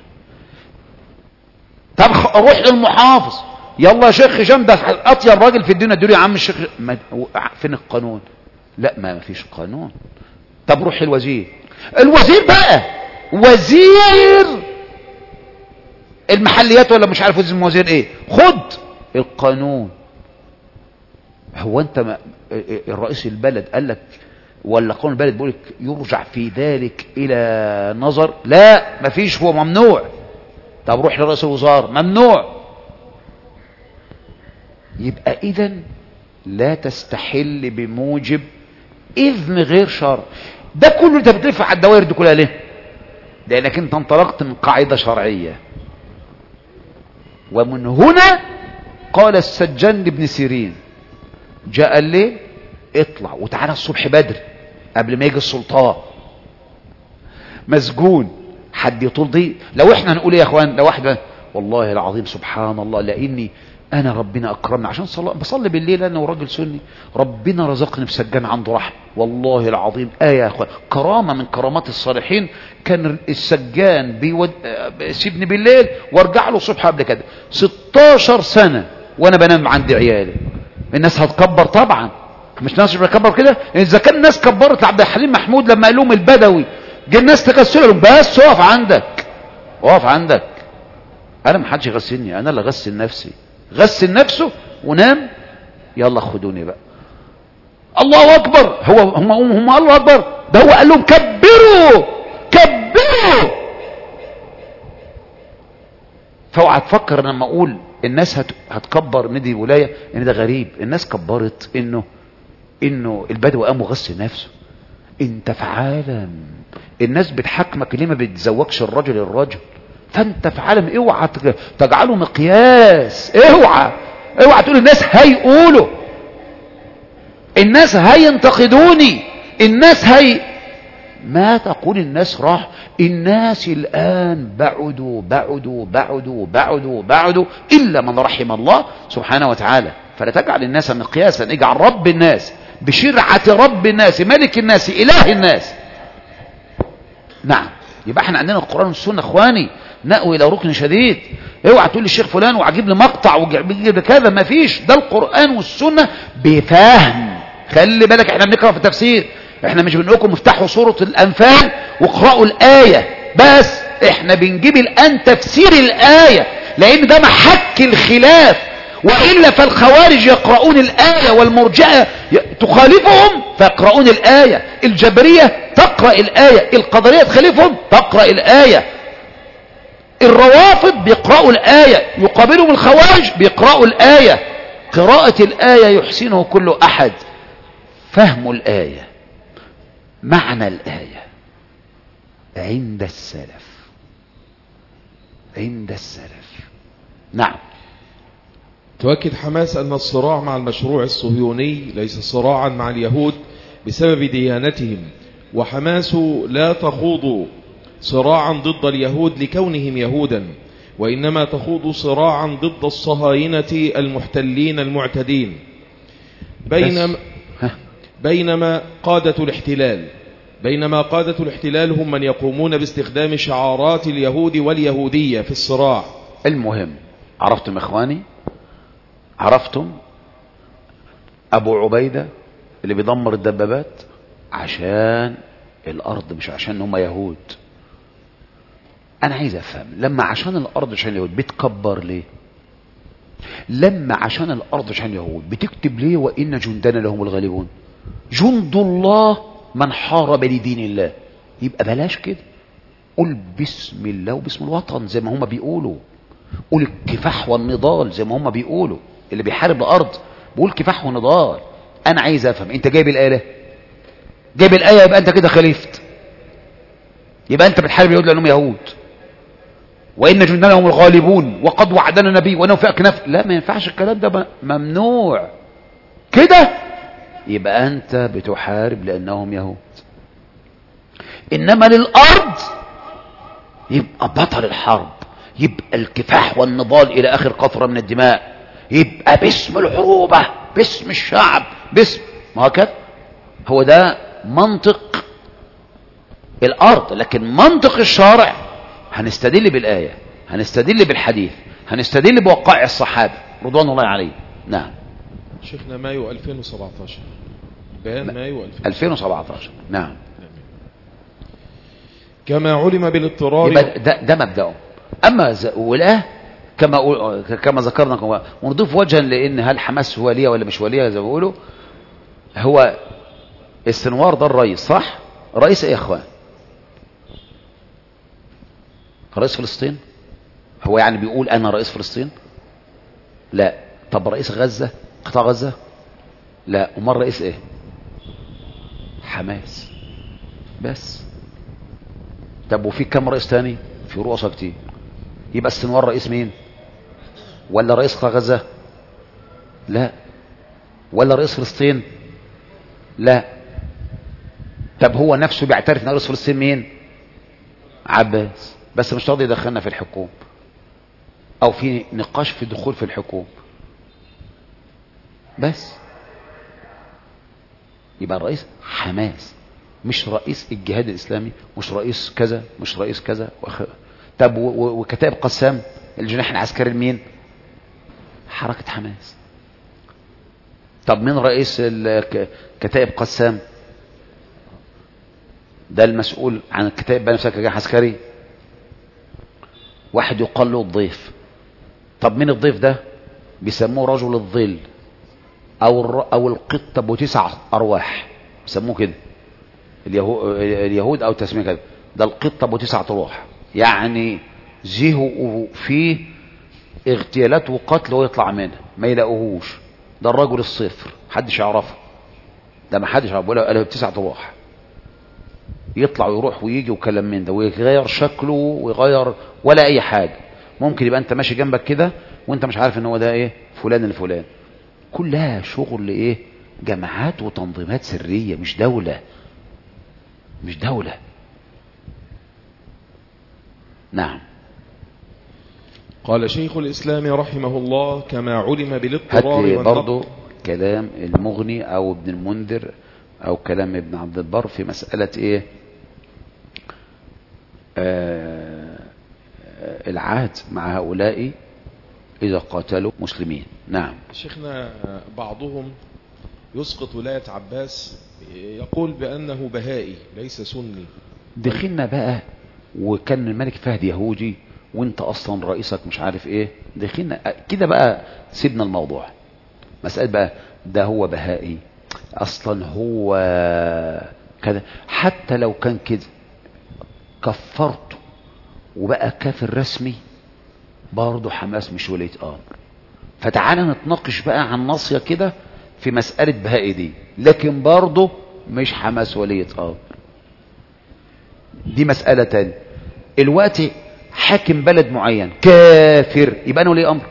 طب روح للمحافظ يلا يا شيخ هشام ده اطيب راجل في الدنيا اديله يا عم الشيخ ما فين القانون لا ما فيش قانون طب روح الوزير الوزير بقى وزير المحليات ولا مش عارف اسم وزير ايه خد القانون هو انت ما الرئيس البلد قال لك ولا قانون البلد بيقول لك يرجع في ذلك الى نظر لا مفيش هو ممنوع طب روح لرئيس الوزراء ممنوع يبقى اذا لا تستحل بموجب اذن غير شرع ده كله انت بتلف على الدوائر دي كلها ليه لانك انت انطلقت من قاعده شرعيه ومن هنا قال السجان لابن سيرين جاء الليل اطلع وتعالى الصبح بدري قبل ما يجي السلطان مسجون حد يطول دي لو احنا نقول ايه يا اخوان لو واحد والله العظيم سبحان الله لاني انا ربنا اكرمني عشان صلى بصلي بالليل انا وراجل سني ربنا رزقني بسجان عنده رحمه والله العظيم ايه يا اخوان كرامه من كرامات الصالحين كان السجان بيود... سيبني بالليل وارجع له الصبح قبل كده 16 سنه وانا بنام عند عيالي الناس هتكبر طبعا مش ناس بتكبر كده اذا كان الناس كبرت عبد الحليم محمود لما قال لهم البدوي جه الناس تغسل لهم بس اقف عندك اقف عندك انا ما حدش يغسلني انا اللي اغسل نفسي غسل نفسه ونام يلا خدوني بقى الله اكبر هو هم هم الله اكبر ده هو قال لهم كبروا كبروا فاوعى تفكر لما اقول الناس هت... هتكبر ان دي ولايه ان ده غريب الناس كبرت انه انه البدو قام وغسل نفسه انت في عالم الناس بتحكمك ليه ما بتزوجش الرجل الرجل فانت في عالم اوعى تج- تجعله مقياس اوعى اوعى تقول الناس هيقولوا الناس هينتقدوني الناس هي ما تقول الناس راح الناس الآن بعدوا بعدوا بعدوا بعدوا بعدوا إلا من رحم الله سبحانه وتعالى فلا تجعل الناس مقياسا اجعل رب الناس بشرعة رب الناس ملك الناس إله الناس نعم يبقى احنا عندنا القرآن والسنة اخواني نأوي الى ركن شديد اوعى تقول للشيخ فلان وعجيب لي مقطع وجيب كذا ما فيش ده القرآن والسنة بفهم خلي بالك احنا بنقرأ في التفسير احنا مش بنقول لكم افتحوا سورة الانفال واقرأوا الآية بس احنا بنجيب الآن تفسير الآية لان ده محك الخلاف وإلا فالخوارج يقرؤون الآية والمرجئة ي- تخالفهم فيقرؤون الآية الجبرية تقرأ الآية القدرية تخالفهم تقرأ الآية الروافض بيقرأوا الآية يقابلهم الخوارج بيقرأوا الآية قراءة الآية يحسنه كل أحد فهم الآية معنى الآية عند السلف عند السلف نعم تؤكد حماس أن الصراع مع المشروع الصهيوني ليس صراعا مع اليهود بسبب ديانتهم وحماس لا تخوض صراعا ضد اليهود لكونهم يهودا وإنما تخوض صراعا ضد الصهاينة المحتلين المعتدين بينما, ها. بينما قادة الاحتلال بينما قادة الاحتلال هم من يقومون باستخدام شعارات اليهود واليهودية في الصراع المهم عرفتم اخواني عرفتم ابو عبيدة اللي بيدمر الدبابات عشان الارض مش عشان هم يهود انا عايز افهم لما عشان الارض عشان اليهود بتكبر ليه لما عشان الارض عشان اليهود بتكتب ليه وان جندنا لهم الغالبون جند الله من حارب لدين الله يبقى بلاش كده قول بسم الله وبسم الوطن زي ما هم بيقولوا قول الكفاح والنضال زي ما هم بيقولوا اللي بيحارب الارض بيقول كفاح ونضال انا عايز افهم انت جايب الايه ليه؟ جايب الايه يبقى انت كده خليفت يبقى انت بتحارب اليهود لانهم يهود وان جندنا هم الغالبون وقد وعدنا نبي وانه في اكناف لا ما ينفعش الكلام ده م- ممنوع كده يبقى انت بتحارب لانهم يهود انما للارض يبقى بطل الحرب يبقى الكفاح والنضال الى اخر قطره من الدماء يبقى باسم العروبه باسم الشعب باسم ما هو كده هو ده منطق الارض لكن منطق الشارع هنستدل بالايه هنستدل بالحديث هنستدل بوقائع الصحابه رضوان الله عليهم نعم شيخنا مايو 2017 بيان مايو 2017 2017 نعم كما علم بالاضطرار يبقى ده, ده مبدأه أما ز- ولا كما أقول- كما ذكرنا كما- ونضيف وجها لأن هل حماس ولية ولا مش ولية زي ما بيقولوا هو السنوار ده الرئيس صح؟ رئيس إيه يا إخوان؟ رئيس فلسطين؟ هو يعني بيقول أنا رئيس فلسطين؟ لا طب رئيس غزة؟ قطاع غزة؟ لا أمال رئيس إيه؟ حماس بس طب وفي كم رئيس تاني في رؤساء كتير يبقى السنوار رئيس مين ولا رئيس قطاع غزة لا ولا رئيس فلسطين لا طب هو نفسه بيعترف ان رئيس فلسطين مين عباس بس مش راضي يدخلنا في الحكومة او في نقاش في الدخول في الحكومة بس يبقى الرئيس حماس مش رئيس الجهاد الإسلامي مش رئيس كذا مش رئيس كذا وخ... طب و- و- وكتائب قسام الجناح العسكري لمين حركة حماس طب مين رئيس ال- ك- كتائب قسام ده المسؤول عن الكتائب بقى نفسها كجناح عسكري واحد يقال له الضيف طب مين الضيف ده بيسموه رجل الظل او الر... او القط ابو تسع ارواح بيسموه كده اليهو... اليهود او تسميه كده ده القط ابو تسع ارواح يعني زهقوا فيه اغتيالات وقتل ويطلع منها ما يلاقوهوش ده الرجل الصفر محدش يعرفه ده ما حدش يعرفه ولا ولا بتسع ارواح يطلع ويروح ويجي وكلام من ده ويغير شكله ويغير ولا اي حاجه ممكن يبقى انت ماشي جنبك كده وانت مش عارف ان هو ده ايه فلان الفلان كلها شغل ايه جماعات وتنظيمات سريه مش دوله مش دوله نعم قال شيخ الإسلام رحمه الله كما علم هات بالاضطرار لي والنقد برضو كلام المغني او ابن المنذر او كلام ابن عبد البر في مسألة ايه آه آه، العهد مع هؤلاء اذا قاتلوا مسلمين نعم شيخنا بعضهم يسقط ولاية عباس يقول بأنه بهائي ليس سني دخلنا بقى وكان الملك فهد يهودي وانت اصلا رئيسك مش عارف ايه دخلنا كده بقى سيبنا الموضوع مسألة بقى ده هو بهائي اصلا هو كذا حتى لو كان كده كفرته وبقى كافر رسمي برضه حماس مش ولية امر فتعالى نتناقش بقى عن ناصية كده في مسألة بهائي دي لكن برضه مش حماس ولية امر دي مسألة تانية الوقت حاكم بلد معين كافر يبقى انا ولي امر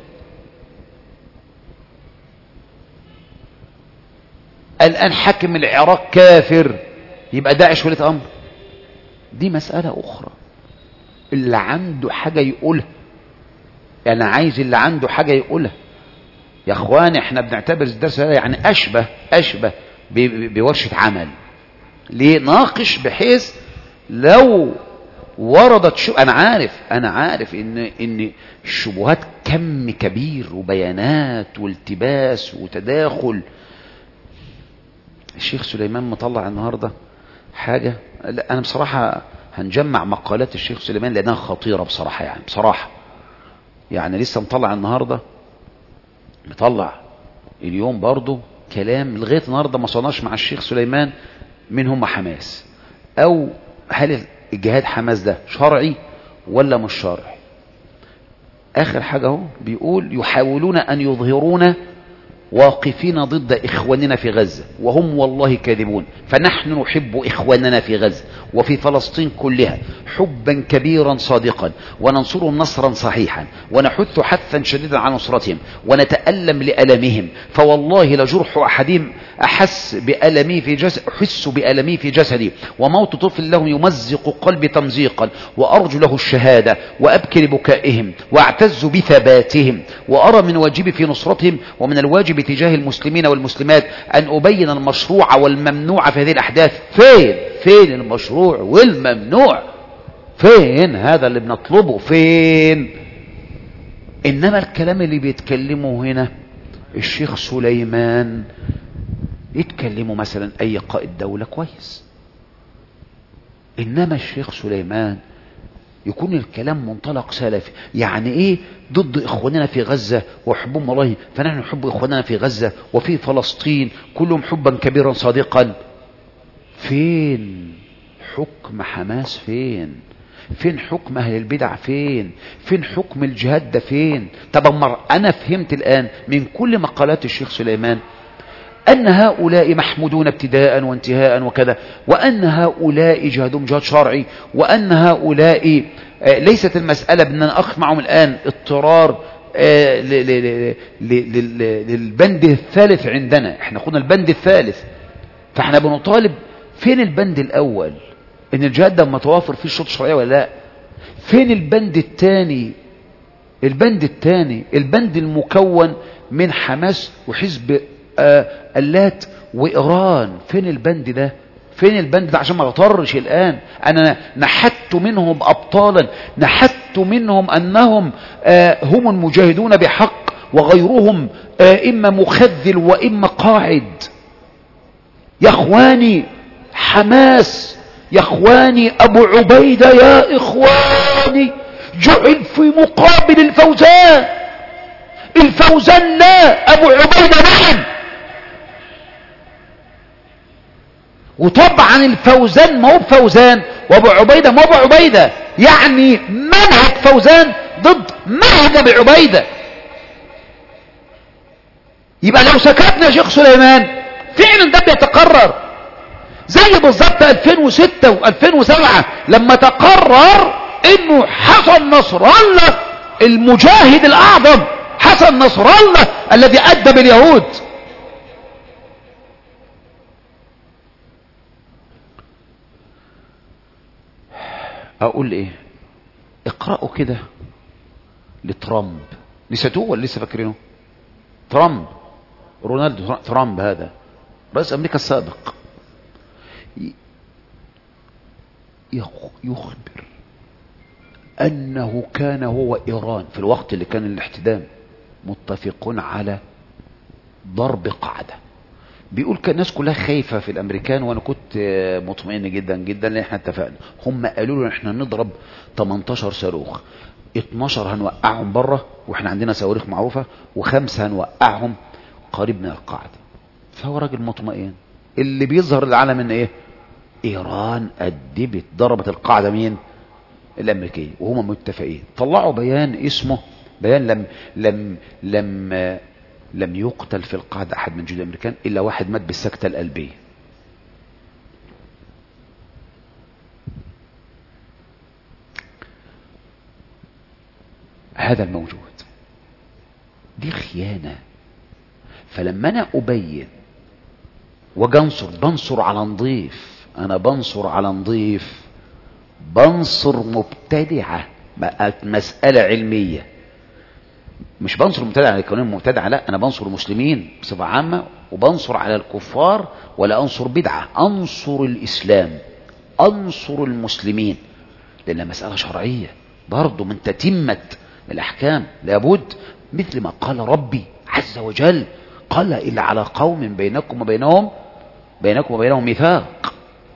الان حاكم العراق كافر يبقى داعش ولي امر دي مسألة اخرى اللي عنده حاجة يقولها انا عايز اللي عنده حاجة يقولها يا اخوان احنا بنعتبر الدرس هذا يعني اشبه اشبه ب- ب- بورشة عمل ليه ناقش بحيث لو وردت شو انا عارف انا عارف ان ان الشبهات كم كبير وبيانات والتباس وتداخل الشيخ سليمان مطلع النهارده حاجه لا انا بصراحه هنجمع مقالات الشيخ سليمان لانها خطيره بصراحه يعني بصراحه يعني لسه مطلع النهارده مطلع اليوم برضه كلام لغايه النهارده ما صناش مع الشيخ سليمان من هم حماس او هل الجهاد حماس ده شرعي ولا مش شرعي اخر حاجه اهو بيقول يحاولون ان يظهرون واقفين ضد اخواننا في غزه وهم والله كاذبون فنحن نحب اخواننا في غزه وفي فلسطين كلها حبا كبيرا صادقا وننصرهم نصرا صحيحا ونحث حثا شديدا على نصرتهم ونتالم لالمهم فوالله لجرح احدهم احس بالمي في جسد احس بالمي في جسدي وموت طفل له يمزق قلبي تمزيقا وارجو له الشهاده وابكي لبكائهم واعتز بثباتهم وارى من واجبي في نصرتهم ومن الواجب تجاه المسلمين والمسلمات ان ابين المشروع والممنوع في هذه الاحداث فين فين المشروع والممنوع فين هذا اللي بنطلبه فين انما الكلام اللي بيتكلمه هنا الشيخ سليمان يتكلموا مثلا اي قائد دولة كويس انما الشيخ سليمان يكون الكلام منطلق سلفي يعني ايه ضد اخواننا في غزة وحبهم الله فنحن نحب اخواننا في غزة وفي فلسطين كلهم حبا كبيرا صادقا فين حكم حماس فين فين حكم اهل البدع فين فين حكم الجهاد ده فين طب أمر انا فهمت الان من كل مقالات الشيخ سليمان أن هؤلاء محمودون ابتداء وانتهاء وكذا وأن هؤلاء جهادهم جهاد شرعي وأن هؤلاء آه، ليست المسألة بأن أنا أقف معهم الآن اضطرار آه، ل- ل- ل- ل- ل- للبند الثالث عندنا احنا خدنا البند الثالث فاحنا بنطالب فين البند الأول ان الجهاد ده متوافر فيه الشروط الشرعية ولا لا فين البند الثاني البند الثاني البند المكون من حماس وحزب آه اللات وإيران فين البند ده فين البند ده عشان ما اغترش الآن أنا نحت منهم أبطالا نحت منهم أنهم آه هم المجاهدون بحق وغيرهم آه إما مخذل وإما قاعد يا اخواني حماس يا اخواني ابو عبيدة يا اخواني جعل في مقابل الفوزان الفوزان لا ابو عبيدة نعم وطبعا الفوزان ما هو بفوزان وابو عبيدة ما هو ابو عبيدة يعني منهج فوزان ضد معهد ابي عبيده يبقى لو سكتنا يا شيخ سليمان فعلا ده بيتقرر زي بالظبط 2006 و2007 لما تقرر انه حسن نصر الله المجاهد الاعظم حسن نصر الله الذي ادب اليهود اقول ايه اقرأوا كده لترامب نسيتوه ولا لسه فاكرينه ترامب رونالد ترامب هذا رئيس امريكا السابق ي- يخ- يخبر انه كان هو ايران في الوقت اللي كان الاحتدام متفقون على ضرب قاعده بيقول كان الناس كلها خايفه في الامريكان وانا كنت آه، مطمئن جدا جدا لان احنا اتفقنا هم قالوا له احنا نضرب 18 صاروخ 12 هنوقعهم بره واحنا عندنا صواريخ معروفه وخمسه هنوقعهم قريب من القاعده فهو راجل مطمئن اللي بيظهر للعالم ان ايه ايران ادبت ضربت القاعده مين الامريكيه وهم متفقين طلعوا بيان اسمه بيان لم لم لم آه، لم يقتل في القاعده احد من جنود الامريكان الا واحد مات بالسكته القلبيه هذا الموجود دي خيانه فلما انا ابين وجنصر بنصر على نضيف انا بنصر على نضيف بنصر مبتدعه بقت مساله علميه مش بنصر المبتدع على كونهم مبتدعه لا انا بنصر المسلمين بصفه عامه وبنصر على الكفار ولا انصر بدعه انصر الاسلام انصر المسلمين لانها مساله شرعيه برضه من تتمه الاحكام لابد مثل ما قال ربي عز وجل قال الا على قوم بينكم وبينهم بينكم وبينهم ميثاق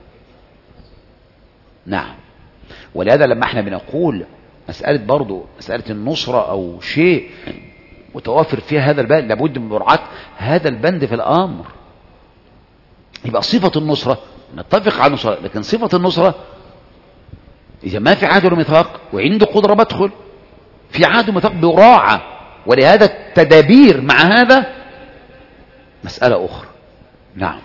نعم ولهذا لما احنا بنقول مسألة برضو مسألة النصرة أو شيء متوافر فيها هذا البند لابد من مراعاة هذا البند في الأمر يبقى صفة النصرة نتفق على النصرة لكن صفة النصرة إذا ما في عهد ولا ميثاق وعنده قدرة بدخل في عهد وميثاق براعة ولهذا التدابير مع هذا مسألة أخرى نعم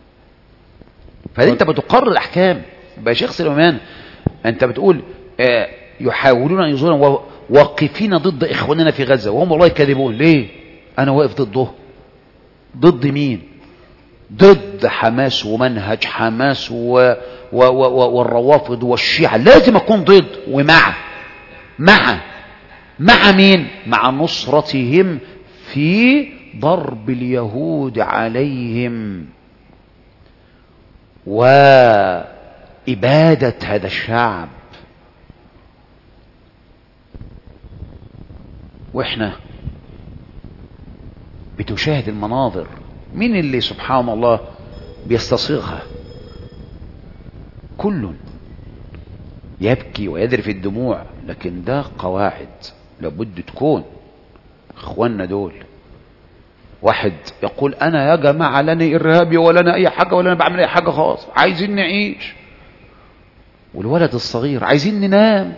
فأنت بتقرر الأحكام يبقى يا شيخ سليمان أنت بتقول آه يحاولون أن يظهرون واقفين ضد إخواننا في غزة وهم والله كاذبون ليه أنا واقف ضده ضد مين ضد حماس ومنهج حماس و... و... و... والروافض والشيعة لازم أكون ضد ومع مع مع مين مع نصرتهم في ضرب اليهود عليهم وإبادة هذا الشعب واحنا بتشاهد المناظر مين اللي سبحان الله بيستصيغها كل يبكي ويذرف الدموع لكن ده قواعد لابد تكون اخواننا دول واحد يقول انا يا جماعه لا انا ارهابي ولا انا اي حاجه ولا انا بعمل اي حاجه خالص عايزين نعيش والولد الصغير عايزين ننام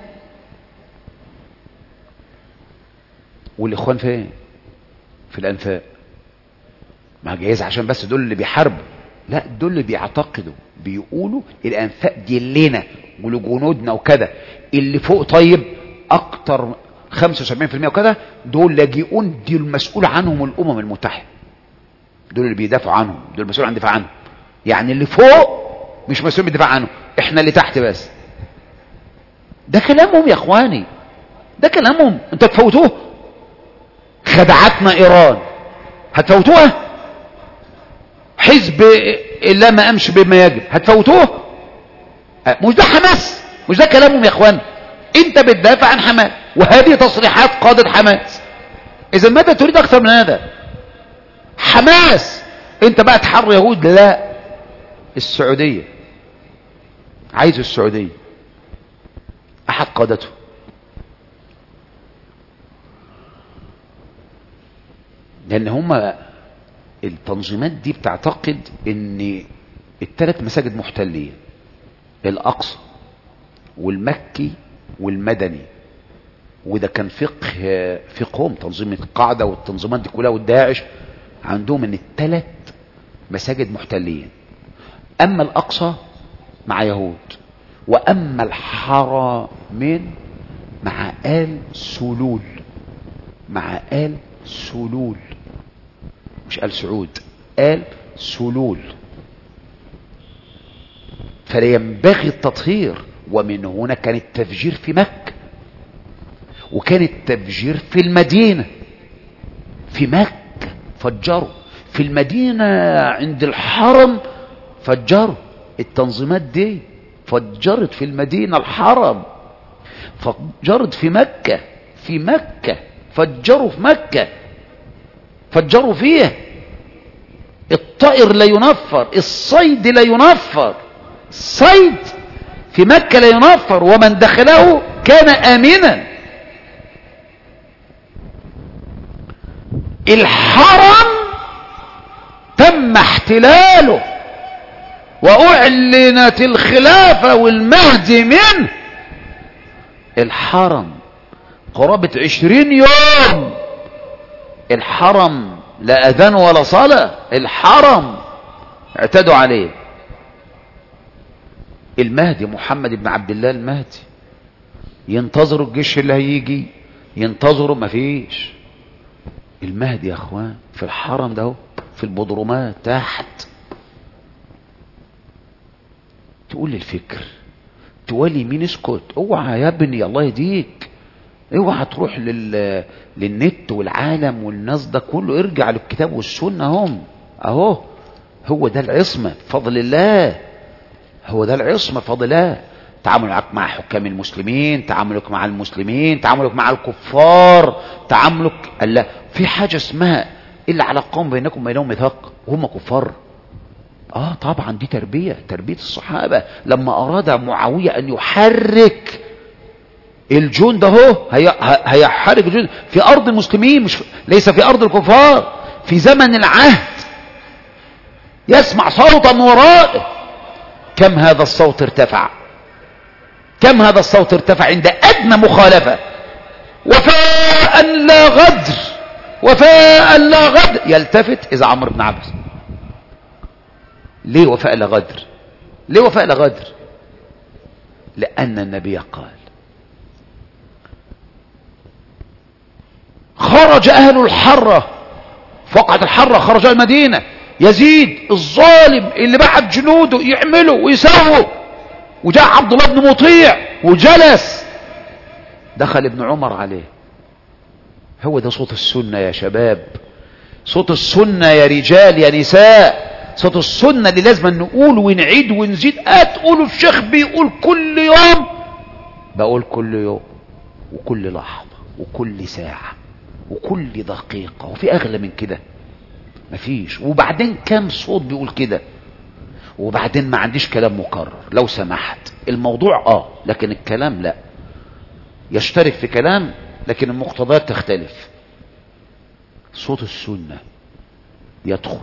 والاخوان فين في الانفاق ما جايز عشان بس دول اللي بيحاربوا لا دول اللي بيعتقدوا بيقولوا الانفاق دي لنا ولجنودنا وكذا اللي فوق طيب اكتر 75% وكذا دول لاجئون دي المسؤول عنهم الامم المتحده دول اللي بيدافعوا عنهم دول المسؤول عن الدفاع عنهم يعني اللي فوق مش مسؤول بالدفاع عنه احنا اللي تحت بس ده كلامهم يا اخواني ده كلامهم انت تفوتوه خدعتنا ايران هتفوتوها حزب لا ما امشي بما يجب هتفوتوه مش ده حماس مش ده كلامهم يا اخوان انت بتدافع عن حماس وهذه تصريحات قادة حماس اذا ماذا تريد اكثر من هذا حماس انت بقى تحر يهود لا السعودية عايز السعودية احد قادته لان هم التنظيمات دي بتعتقد ان الثلاث مساجد محتلين الاقصى والمكي والمدني وده كان فقه فقههم تنظيم القاعدة والتنظيمات دي كلها والداعش عندهم ان الثلاث مساجد محتلين اما الاقصى مع يهود واما الحرمين مع آل سلول مع آل سلول مش آل سعود آل سلول فلا ينبغي التطهير ومن هنا كان التفجير في مكة وكان التفجير في المدينة في مكة فجروا في المدينة عند الحرم فجروا التنظيمات دي فجرت في المدينة الحرم فجرت في مكة في مكة فجروا في مكة فجروا فيها الطائر لا ينفر الصيد لا ينفر الصيد في مكة لا ينفر ومن دخله كان آمنا الحرم تم احتلاله وأعلنت الخلافة والمهدي منه الحرم قرابة عشرين يوم الحرم لا أذان ولا صلاة الحرم اعتدوا عليه المهدي محمد بن عبد الله المهدي ينتظروا الجيش اللي هيجي ينتظروا مفيش المهدي يا اخوان في الحرم ده في البضرمات تحت تقول الفكر تولي مين اسكت اوعى يا ابني الله يهديك اوعى تروح لل... للنت والعالم والناس ده كله ارجع للكتاب والسنه هم اهو هو ده العصمه بفضل الله هو ده العصمه بفضل الله تعاملك مع حكام المسلمين تعاملك مع المسلمين تعاملك مع الكفار تعاملك لا في حاجه اسمها الا على قوم بينكم وبينهم ميثاق وهم كفار اه طبعا دي تربيه تربيه الصحابه لما اراد معاويه ان يحرك الجند اهو هي- هيحرك الجند في ارض المسلمين مش ليس في ارض الكفار في زمن العهد يسمع صوتا ورائه كم هذا الصوت ارتفع كم هذا الصوت ارتفع عند ادنى مخالفه وفاء لا غدر وفاء لا غدر يلتفت اذا عمرو بن عبس ليه وفاء لا غدر ليه وفاء لا غدر لان النبي قال خرج اهل الحرة فقعة الحرة خرج المدينة يزيد الظالم اللي بعت جنوده يعملوا ويسووا وجاء عبد الله بن مطيع وجلس دخل ابن عمر عليه هو ده صوت السنة يا شباب صوت السنة يا رجال يا نساء صوت السنة اللي لازم نقول ونعيد ونزيد هتقولوا الشيخ بيقول كل يوم بقول كل يوم وكل لحظة وكل ساعة وكل دقيقة وفي أغلى من كده مفيش وبعدين كام صوت بيقول كده وبعدين ما عنديش كلام مكرر لو سمحت الموضوع اه لكن الكلام لا يشترك في كلام لكن المقتضيات تختلف صوت السنة يدخل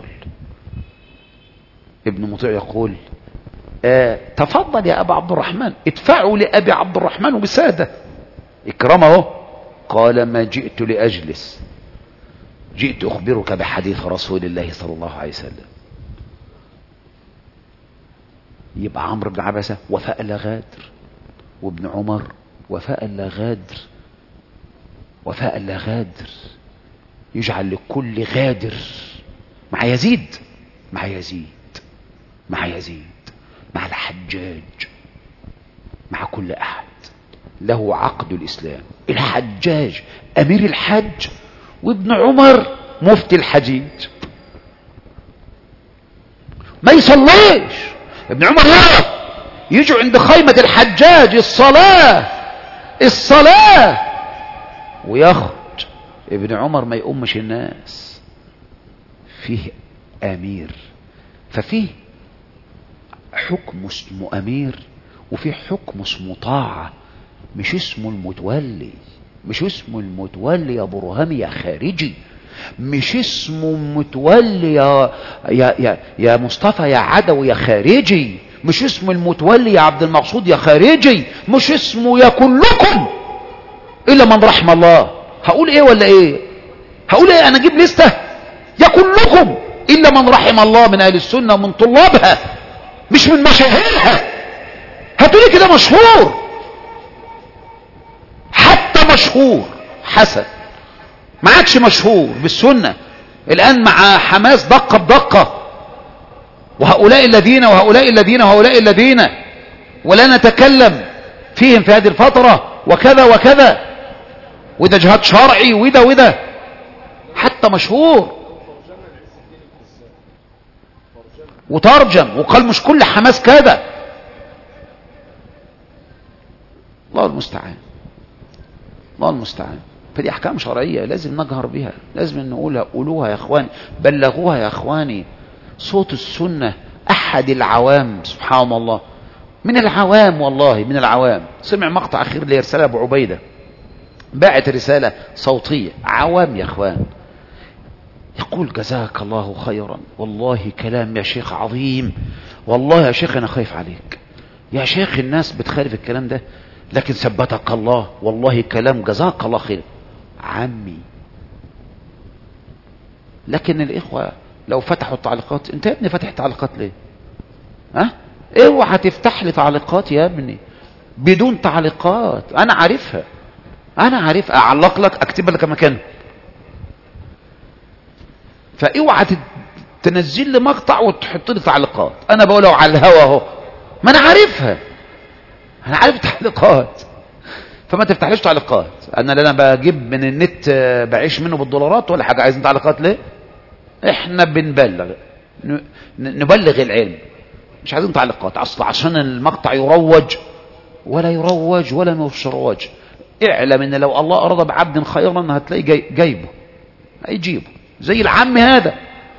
ابن مطيع يقول آه تفضل يا أبا عبد الرحمن ادفعوا لأبي عبد الرحمن بسادة اكرمه قال ما جئت لأجلس جئت أخبرك بحديث رسول الله صلى الله عليه وسلم يبقى عمرو بن عبسة وفاء لا غادر وابن عمر وفاء لا غادر وفاء لا غادر يجعل لكل غادر مع يزيد مع يزيد مع يزيد مع الحجاج مع كل أحد له عقد الإسلام الحجاج أمير الحج وابن عمر مفتي الحجيج ما يصليش ابن عمر يقف يجوا عند خيمة الحجاج الصلاة الصلاة ويخرج ابن عمر ما يقومش الناس فيه أمير ففيه حكم اسمه أمير وفي حكم اسمه طاعة مش اسمه المتولي مش اسمه المتولي يا برهامي يا خارجي مش اسمه متولي يا يا يا, يا مصطفى يا عدوي يا خارجي مش اسمه المتولي يا عبد المقصود يا خارجي مش اسمه يا كلكم إلا من رحم الله هقول إيه ولا إيه هقول إيه أنا أجيب لستة يا كلكم إلا من رحم الله من أهل السنة ومن طلابها مش من مشاهيرها هتقولي كده مشهور حتى مشهور حسن ما عادش مشهور بالسنة الآن مع حماس دقة بدقة وهؤلاء الذين وهؤلاء الذين وهؤلاء الذين ولا نتكلم فيهم في هذه الفترة وكذا وكذا وده جهاد شرعي وده وده حتى مشهور وترجم وقال مش كل حماس كده الله المستعان الله المستعان فدي احكام شرعيه لازم نجهر بها لازم نقولها قولوها يا اخواني بلغوها يا اخواني صوت السنه احد العوام سبحان الله من العوام والله من العوام سمع مقطع اخير لرساله ابو عبيده باعت رساله صوتيه عوام يا اخوان يقول جزاك الله خيرا والله كلام يا شيخ عظيم والله يا شيخ انا خايف عليك يا شيخ الناس بتخالف الكلام ده لكن ثبتك الله والله كلام جزاك الله خير عمي لكن الاخوه لو فتحوا التعليقات انت يا ابني فاتح تعليقات ليه ها اوعى تفتح لي تعليقات يا ابني بدون تعليقات انا عارفها انا عارفها اعلق لك اكتب لك مكانها فاوعى تت- تنزل لي مقطع وتحط لي تعليقات انا بقوله على الهوا اهو ما انا عارفها انا عارف التعليقات فما تفتحليش تعليقات انا لا انا بجيب من النت آه، بعيش منه بالدولارات ولا حاجه عايزين تعليقات ليه احنا بنبلغ ن- ن- نبلغ العلم مش عايزين تعليقات اصل عشان المقطع يروج ولا يروج ولا يروج اعلم ان لو الله اراد بعبد خيرا هتلاقي جاي جايبه هيجيبه زي العم هذا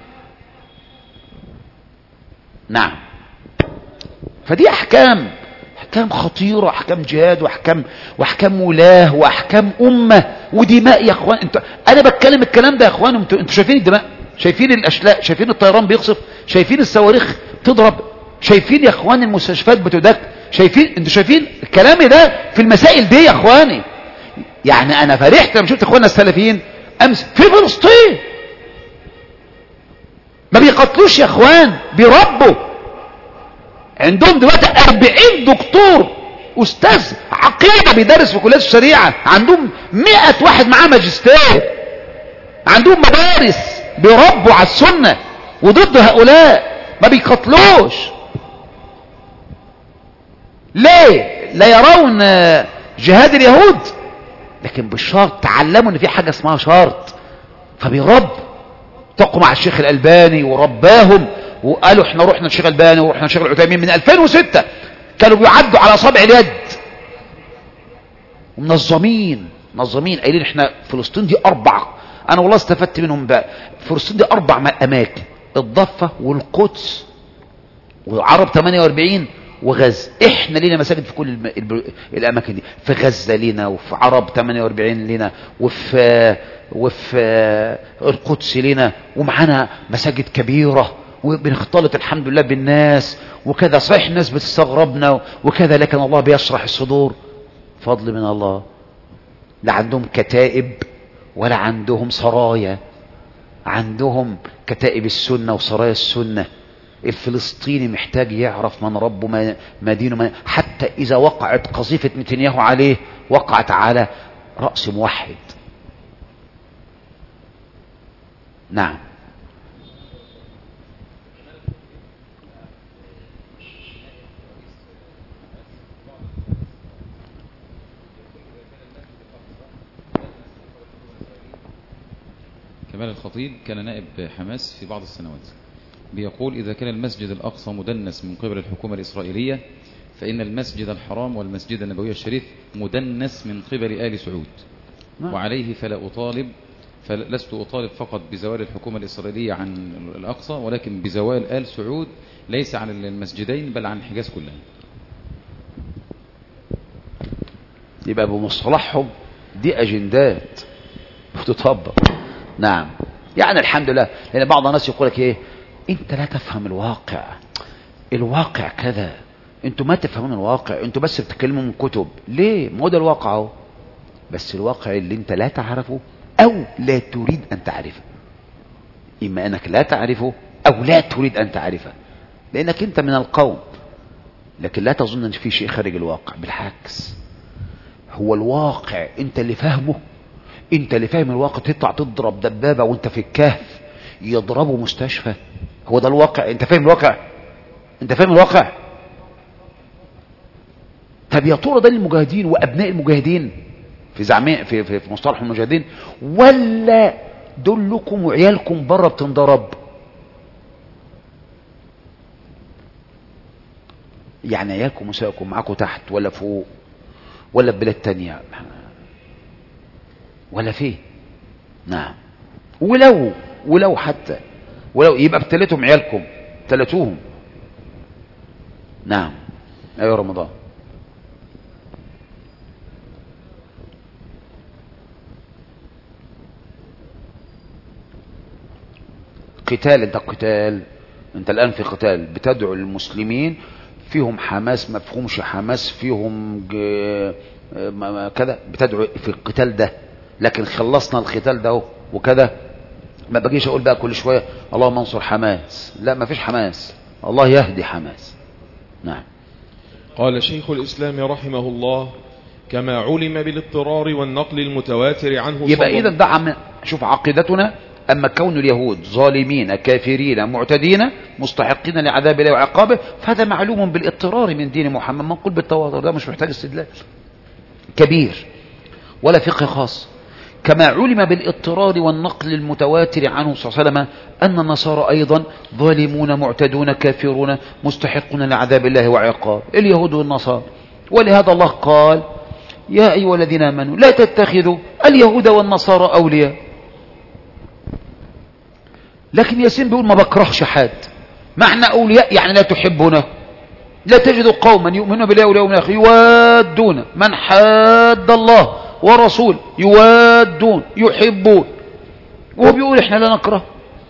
نعم فدي احكام احكام خطيره احكام جهاد واحكام واحكام ولاه واحكام امه ودماء يا اخوان انت انا بتكلم الكلام ده يا اخوان انتوا انتوا شايفين الدماء شايفين الاشلاء شايفين الطيران بيقصف شايفين الصواريخ تضرب شايفين يا اخوان المستشفيات بتدك شايفين انتوا شايفين كلامي ده في المسائل دي يا اخواني يعني انا فرحت لما شفت اخواننا السلفيين امس في فلسطين ما بيقتلوش يا اخوان بيربوا عندهم دلوقتي 40 دكتور استاذ عقيده بيدرس في كليات الشريعه عندهم 100 واحد معاه ماجستير عندهم مدارس بيربوا على السنه وضد هؤلاء ما بيقتلوش ليه لا يرون آه، جهاد اليهود لكن بالشرط تعلموا ان في حاجه اسمها شرط فبيرب التقوا مع الشيخ الألباني ورباهم وقالوا احنا رحنا الشيخ الألباني ورحنا الشيخ العثيمين من 2006 كانوا بيعدوا على أصابع اليد ومنظمين منظمين قايلين احنا فلسطين دي أربع أنا والله استفدت منهم بقى فلسطين دي أربع م- أماكن الضفة والقدس وعرب 48 وغزة احنا لينا مساجد في كل الم... الب... الاماكن دي في غزة لينا وفي عرب 48 لينا وفي وفي القدس لينا ومعانا مساجد كبيرة وبنختلط الحمد لله بالناس وكذا صحيح الناس بتستغربنا وكذا لكن الله بيشرح الصدور فضل من الله لا عندهم كتائب ولا عندهم سرايا عندهم كتائب السنة وسرايا السنة الفلسطيني محتاج يعرف من ربه ما ما دينه ما حتى إذا وقعت قذيفة نتنياهو عليه وقعت على رأس موحد نعم كمال الخطيب كان نائب حماس في بعض السنوات بيقول إذا كان المسجد الأقصى مدنس من قبل الحكومة الإسرائيلية فإن المسجد الحرام والمسجد النبوي الشريف مدنس من قبل آل سعود نعم. وعليه فلا أطالب فلست أطالب فقط بزوال الحكومة الإسرائيلية عن الأقصى ولكن بزوال آل سعود ليس عن المسجدين بل عن الحجاز كلها يبقى بمصطلحهم دي أجندات بتطبق نعم يعني الحمد لله لأن بعض الناس يقول لك إيه أنت لا تفهم الواقع الواقع كذا أنتوا ما تفهمون الواقع أنتوا بس بتتكلموا من كتب ليه ما هو ده الواقع اهو بس الواقع اللي انت لا تعرفه او لا تريد ان تعرفه اما انك لا تعرفه او لا تريد ان تعرفه لانك انت من القوم لكن لا تظن ان في شيء خارج الواقع بالعكس هو الواقع انت اللي فاهمه انت اللي فاهم الواقع تطلع تضرب دبابة وانت في الكهف يضربوا مستشفى هو ده الواقع انت فاهم الواقع انت فاهم الواقع طب يا ترى ده المجاهدين وابناء المجاهدين في زعماء في, في, في مصطلح المجاهدين ولا دول لكم وعيالكم بره بتنضرب يعني عيالكم ونسائكم معاكم تحت ولا فوق ولا في بلاد تانية ولا فين نعم ولو ولو حتى ولو يبقى ابتلتهم عيالكم ابتلتوهم نعم ايوه رمضان قتال انت قتال انت الان في قتال بتدعو المسلمين فيهم حماس ما فيهمش حماس فيهم ج- ما- ما كذا بتدعو في القتال ده لكن خلصنا القتال ده اهو وكذا ما بجيش اقول بقى كل شويه اللهم انصر حماس لا ما فيش حماس الله يهدي حماس نعم قال شيخ الإسلام رحمه الله كما علم بالاضطرار والنقل المتواتر عنه يبقى صلى- اذا ده عم شوف عقيدتنا اما كون اليهود ظالمين كافرين معتدين مستحقين لعذاب الله وعقابه فهذا معلوم بالاضطرار من دين محمد منقول بالتواتر ده مش محتاج استدلال كبير ولا فقه خاص كما علم بالاضطرار والنقل المتواتر عنه صلى الله عليه وسلم أن النصارى أيضا ظالمون معتدون كافرون مستحقون لعذاب الله وعقاب اليهود والنصارى ولهذا الله قال يا أيها الذين آمنوا لا تتخذوا اليهود والنصارى أولياء لكن ياسين بيقول ما بكرهش حد معنى أولياء يعني لا تحبونه لا تجد قوما يؤمنون بالله واليوم الآخر يوادون من حاد الله ورسول يوادون يحبون وهو بيقول احنا لا نكره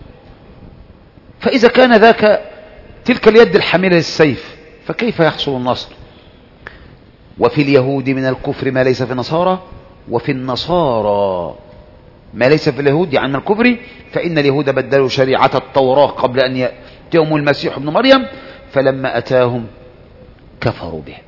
فإذا كان ذاك تلك اليد الحاملة للسيف فكيف يحصل النصر وفي اليهود من الكفر ما ليس في النصارى وفي النصارى ما ليس في اليهود يعني من الكفر فإن اليهود بدلوا شريعة التوراة قبل أن يأتيهم المسيح ابن مريم فلما أتاهم كفروا به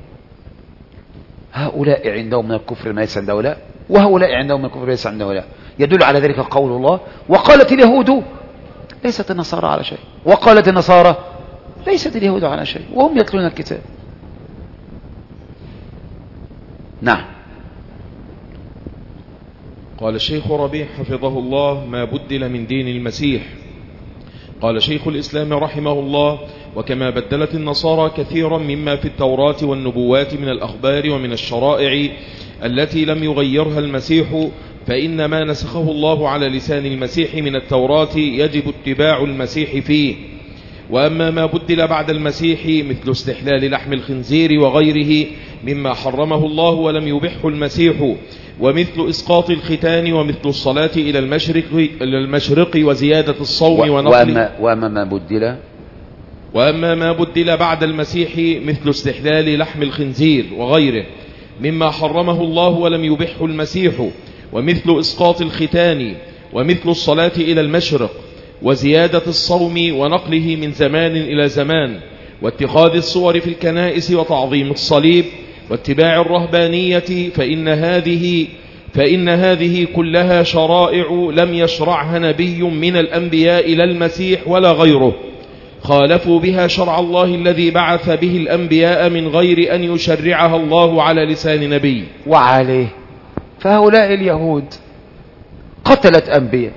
هؤلاء عندهم من الكفر ما ليس عند هؤلاء وهؤلاء عندهم من الكفر ما ليس عند هؤلاء يدل على ذلك قول الله وقالت اليهود ليست النصارى على شيء وقالت النصارى ليست اليهود على شيء وهم يتلون الكتاب نعم قال الشيخ ربيع حفظه الله ما بدل من دين المسيح قال شيخ الإسلام رحمه الله وكما بدلت النصارى كثيرا مما في التوراة والنبوات من الأخبار ومن الشرائع التي لم يغيرها المسيح فإن ما نسخه الله على لسان المسيح من التوراة يجب اتباع المسيح فيه وأما ما بدل بعد المسيح مثل استحلال لحم الخنزير وغيره مما حرمه الله ولم يبحه المسيح ومثل إسقاط الختان ومثل الصلاة إلى المشرق, إلى المشرق وزيادة الصوم و- ونقل وأما, وأما ما بدل وأما ما بدل بعد المسيح مثل استحلال لحم الخنزير وغيره مما حرمه الله ولم يبحه المسيح ومثل إسقاط الختان ومثل الصلاة إلى المشرق وزيادة الصوم ونقله من زمان إلى زمان واتخاذ الصور في الكنائس وتعظيم الصليب واتباع الرهبانية فإن هذه فإن هذه كلها شرائع لم يشرعها نبي من الأنبياء لا المسيح ولا غيره خالفوا بها شرع الله الذي بعث به الأنبياء من غير أن يشرعها الله على لسان نبي وعليه فهؤلاء اليهود قتلت أنبياء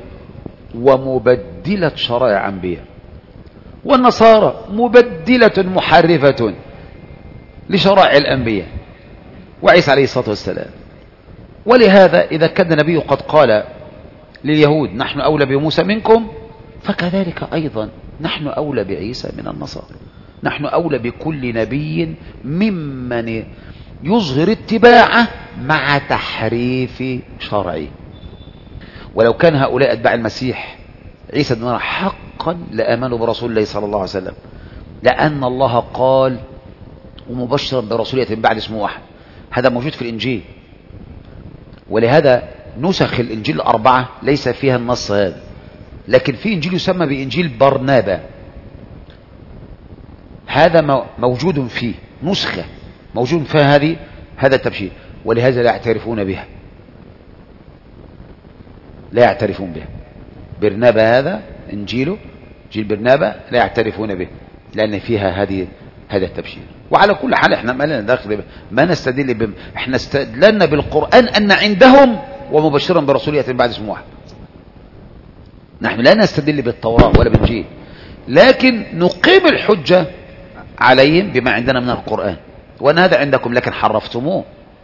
ومبدلة شرائع أنبياء والنصارى مبدلة محرفة لشرائع الأنبياء وعيسى عليه الصلاة والسلام ولهذا إذا كان النبي قد قال لليهود نحن أولى بموسى منكم فكذلك أيضا نحن أولى بعيسى من النصارى نحن أولى بكل نبي ممن يظهر اتباعه مع تحريف شرعه ولو كان هؤلاء أتباع المسيح عيسى بن مريم حقا لآمنوا برسول الله صلى الله عليه وسلم لأن الله قال ومبشرا برسول يأتي من بعد اسمه واحد هذا موجود في الإنجيل ولهذا نسخ الإنجيل الأربعة ليس فيها النص هذا لكن في إنجيل يسمى بإنجيل برنابا هذا مو- موجود فيه نسخة موجود فيها هذه هذا التبشير ولهذا لا يعترفون بها لا يعترفون بها برنابا هذا انجيله انجيل برنابا لا يعترفون به لان فيها هذه هذا التبشير وعلى كل حال احنا ما لنا داخل ما نستدل بم احنا استدللنا بالقران ان عندهم ومبشرا برسول ياتي من بعد اسمه واحد نحن لا نستدل بالتوراه ولا بالانجيل لكن نقيم الحجه عليهم بما عندنا من القران وان هذا عندكم لكن حرفتموه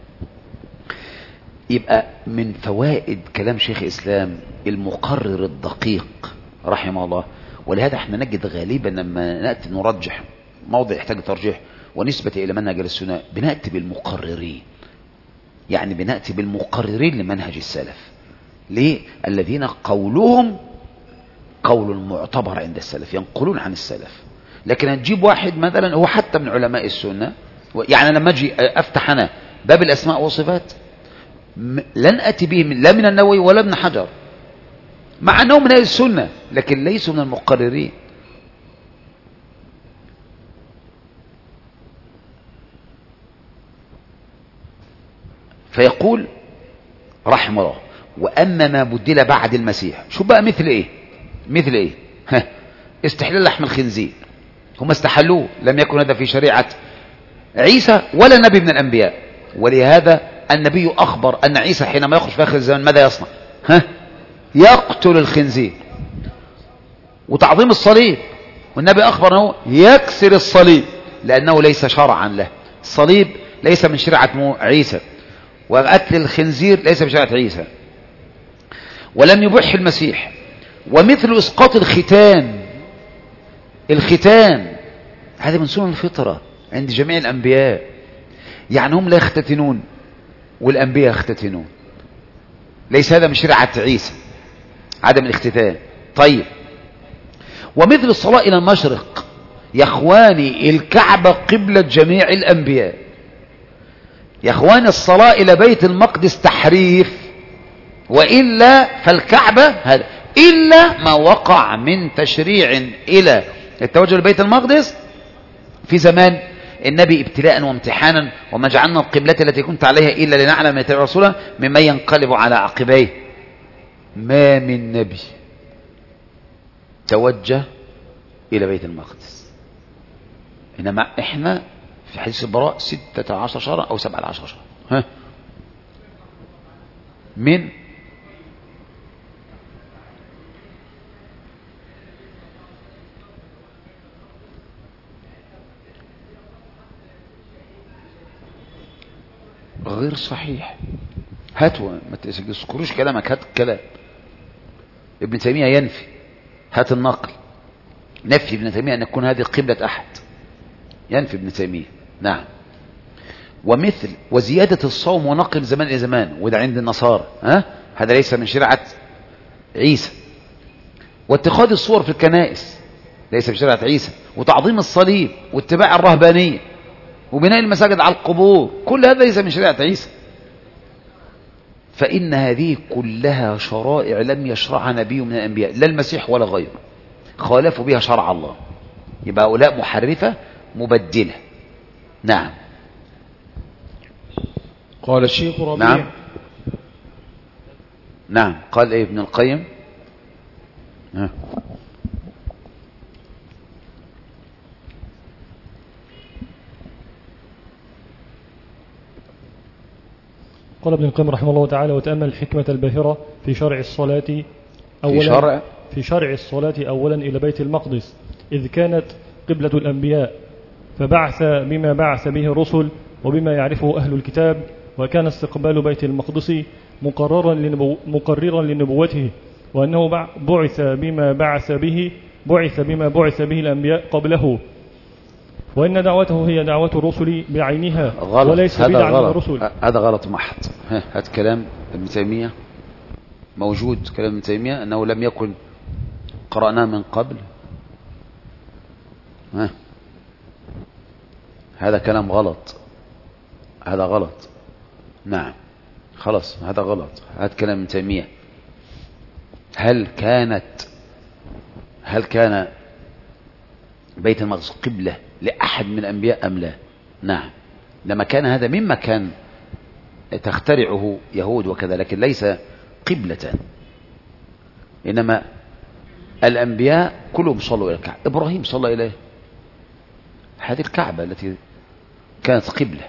يبقى من فوائد كلام شيخ الإسلام المقرر الدقيق رحمه الله ولهذا احنا نجد غالبا لما نأتي نرجح موضع يحتاج ترجيح ونسبة إلى منهج السنة بنأتي بالمقررين يعني بنأتي بالمقررين لمنهج السلف ليه؟ الذين قولهم قول معتبر عند السلف ينقلون عن السلف لكن هتجيب واحد مثلا هو حتى من علماء السنة يعني لما اجي افتح انا باب الاسماء والصفات م- لن أتي به من لا من النووي ولا ابن حجر مع أنهم من أهل السنة لكن ليسوا من المقررين فيقول رحمه الله وأما ما بدل بعد المسيح شو بقى مثل إيه مثل إيه ها استحلال لحم الخنزير هم استحلوه لم يكن هذا في شريعة عيسى ولا نبي من الأنبياء ولهذا النبي أخبر أن عيسى حينما يخرج في آخر الزمان ماذا يصنع ها يقتل الخنزير وتعظيم الصليب والنبي أخبر أنه يكسر الصليب لأنه ليس شرعا له الصليب ليس من شريعة مو- عيسى وقتل الخنزير ليس من شريعة عيسى ولم يبح المسيح ومثل إسقاط الختان الختان هذا من سنن الفطرة عند جميع الأنبياء يعني هم لا يختتنون والأنبياء يختتنون ليس هذا من شريعة عيسى عدم الاختتان طيب ومثل الصلاة إلى المشرق يا اخواني الكعبة قبلة جميع الأنبياء يا اخواني الصلاة إلى بيت المقدس تحريف وإلا فالكعبة هذا إلا ما وقع من تشريع إلى التوجه لبيت المقدس في زمان النبي ابتلاء وامتحانا وما جعلنا القبلة التي كنت عليها إلا لنعلم من يتبع رسوله ممن ينقلب على عقبيه ما من نبي توجه إلى بيت المقدس إنما إحنا في حديث البراء ستة عشر شهرا أو سبعة عشر شهرا ها من غير صحيح هاتوا ما تذكروش كلامك هات الكلام ابن تيمية ينفي هات النقل نفي ابن تيمية أن يكون هذه قبلة أحد ينفي ابن تيمية نعم ومثل وزيادة الصوم ونقل زمان إلى زمان وده عند النصارى ها هذا ليس من شريعة عيسى واتخاذ الصور في الكنائس ليس من شريعة عيسى وتعظيم الصليب واتباع الرهبانية وبناء المساجد على القبور كل هذا ليس من شريعة عيسى فإن هذه كلها شرائع لم يشرعها نبي من الأنبياء لا المسيح ولا غيره خالفوا بها شرع الله يبقى هؤلاء محرفة مبدلة نعم قال الشيخ ربيع نعم نعم قال ايه ابن القيم ها. قال ابن القيم رحمه الله تعالى وتأمل الحكمة الباهرة في شرع الصلاة أولا شرع؟ في شرع الصلاة أولا إلى بيت المقدس إذ كانت قبلة الأنبياء فبعث بما بعث به الرسل وبما يعرفه أهل الكتاب وكان استقبال بيت المقدس مقررا لنبو مقررا لنبوته وأنه بع- بعث بما بعث به بعث بما بعث به الأنبياء قبله وإن دعوته هي دعوة الرسل بعينها غلط وليس هذا بدعا من غلط الرسل هذا غلط محض ها، هات كلام ابن تيمية موجود كلام ابن تيمية أنه لم يكن قرأناه من قبل ها. هذا كلام غلط هذا غلط نعم خلاص هذا غلط هذا كلام ابن تيمية هل كانت هل كان بيت المقدس قبلة لأحد من الأنبياء أم لا نعم لما كان هذا مما كان تخترعه يهود وكذا لكن ليس قبلة إنما الأنبياء كلهم صلوا إلى الكعبة إبراهيم صلى إليه هذه الكعبة التي كانت قبلة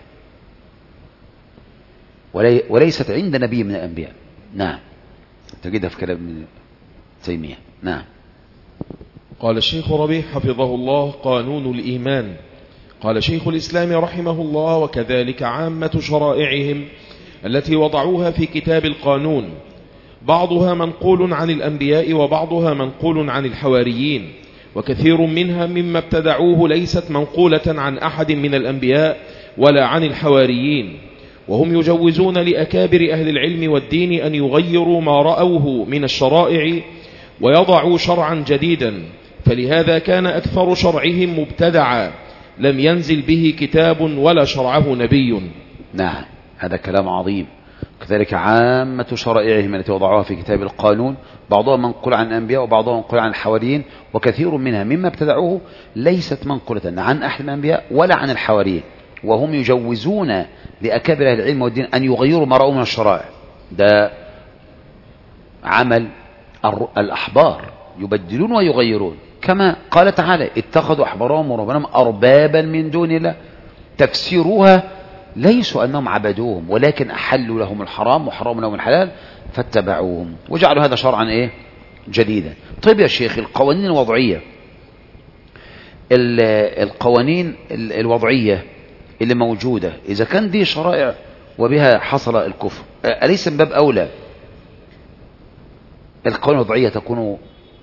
ولي وليست عند نبي من الأنبياء نعم تجدها في كلام ابن تيمية نعم قال الشيخ ربيع حفظه الله قانون الإيمان قال شيخ الإسلام رحمه الله وكذلك عامة شرائعهم التي وضعوها في كتاب القانون بعضها منقول عن الأنبياء وبعضها منقول عن الحواريين وكثير منها مما ابتدعوه ليست منقولة عن أحد من الأنبياء ولا عن الحواريين وهم يجوزون لأكابر أهل العلم والدين أن يغيروا ما رأوه من الشرائع ويضعوا شرعا جديدا فلهذا كان أكثر شرعهم مبتدعا لم ينزل به كتاب ولا شرعه نبي نعم هذا كلام عظيم كذلك عامة شرائعهم التي وضعوها في كتاب القانون بعضها منقول عن الأنبياء وبعضها منقول عن الحواريين وكثير منها مما ابتدعوه ليست منقولة عن أحد الأنبياء ولا عن الحواريين وهم يجوزون لأكابر أهل العلم والدين أن يغيروا ما رأوا من الشرائع ده عمل الر- الأحبار يبدلون ويغيرون كما قال تعالى اتخذوا أحبارهم ورهبانهم أربابا من دون الله تفسيرها ليسوا أنهم عبدوهم ولكن أحلوا لهم الحرام وحرموا لهم الحلال فاتبعوهم وجعلوا هذا شرعا إيه جديدا طيب يا شيخ القوانين الوضعية ال- القوانين ال- الوضعية اللي موجودة إذا كان دي شرائع وبها حصل الكفر أليس من باب أولى القوانين الوضعية تكون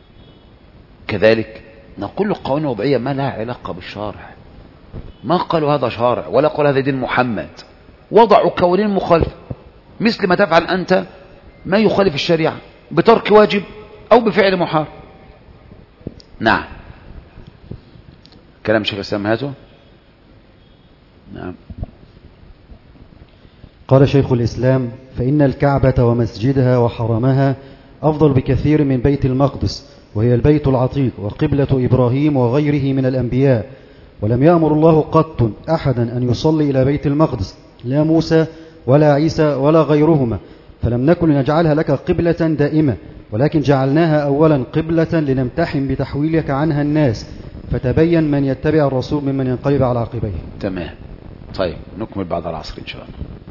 كذلك نقول له القوانين الوضعية ما لها علاقة بالشارع ما قالوا هذا شارع ولا قالوا هذا دين محمد وضعوا قوانين مخالفة مثل ما تفعل أنت ما يخالف الشريعة بترك واجب أو بفعل محارم نعم كلام شيخ الإسلام هذا نعم قال شيخ الإسلام فإن الكعبة ومسجدها وحرمها أفضل بكثير من بيت المقدس وهي البيت العتيق وقبلة إبراهيم وغيره من الأنبياء ولم يأمر الله قط أحدا أن يصلي إلى بيت المقدس لا موسى ولا عيسى ولا غيرهما فلم نكن لنجعلها لك قبلة دائمة ولكن جعلناها أولا قبلة لنمتحن بتحويلك عنها الناس فتبين من يتبع الرسول ممن ينقلب على عقبيه تمام طيب نكمل بعد العصر إن شاء الله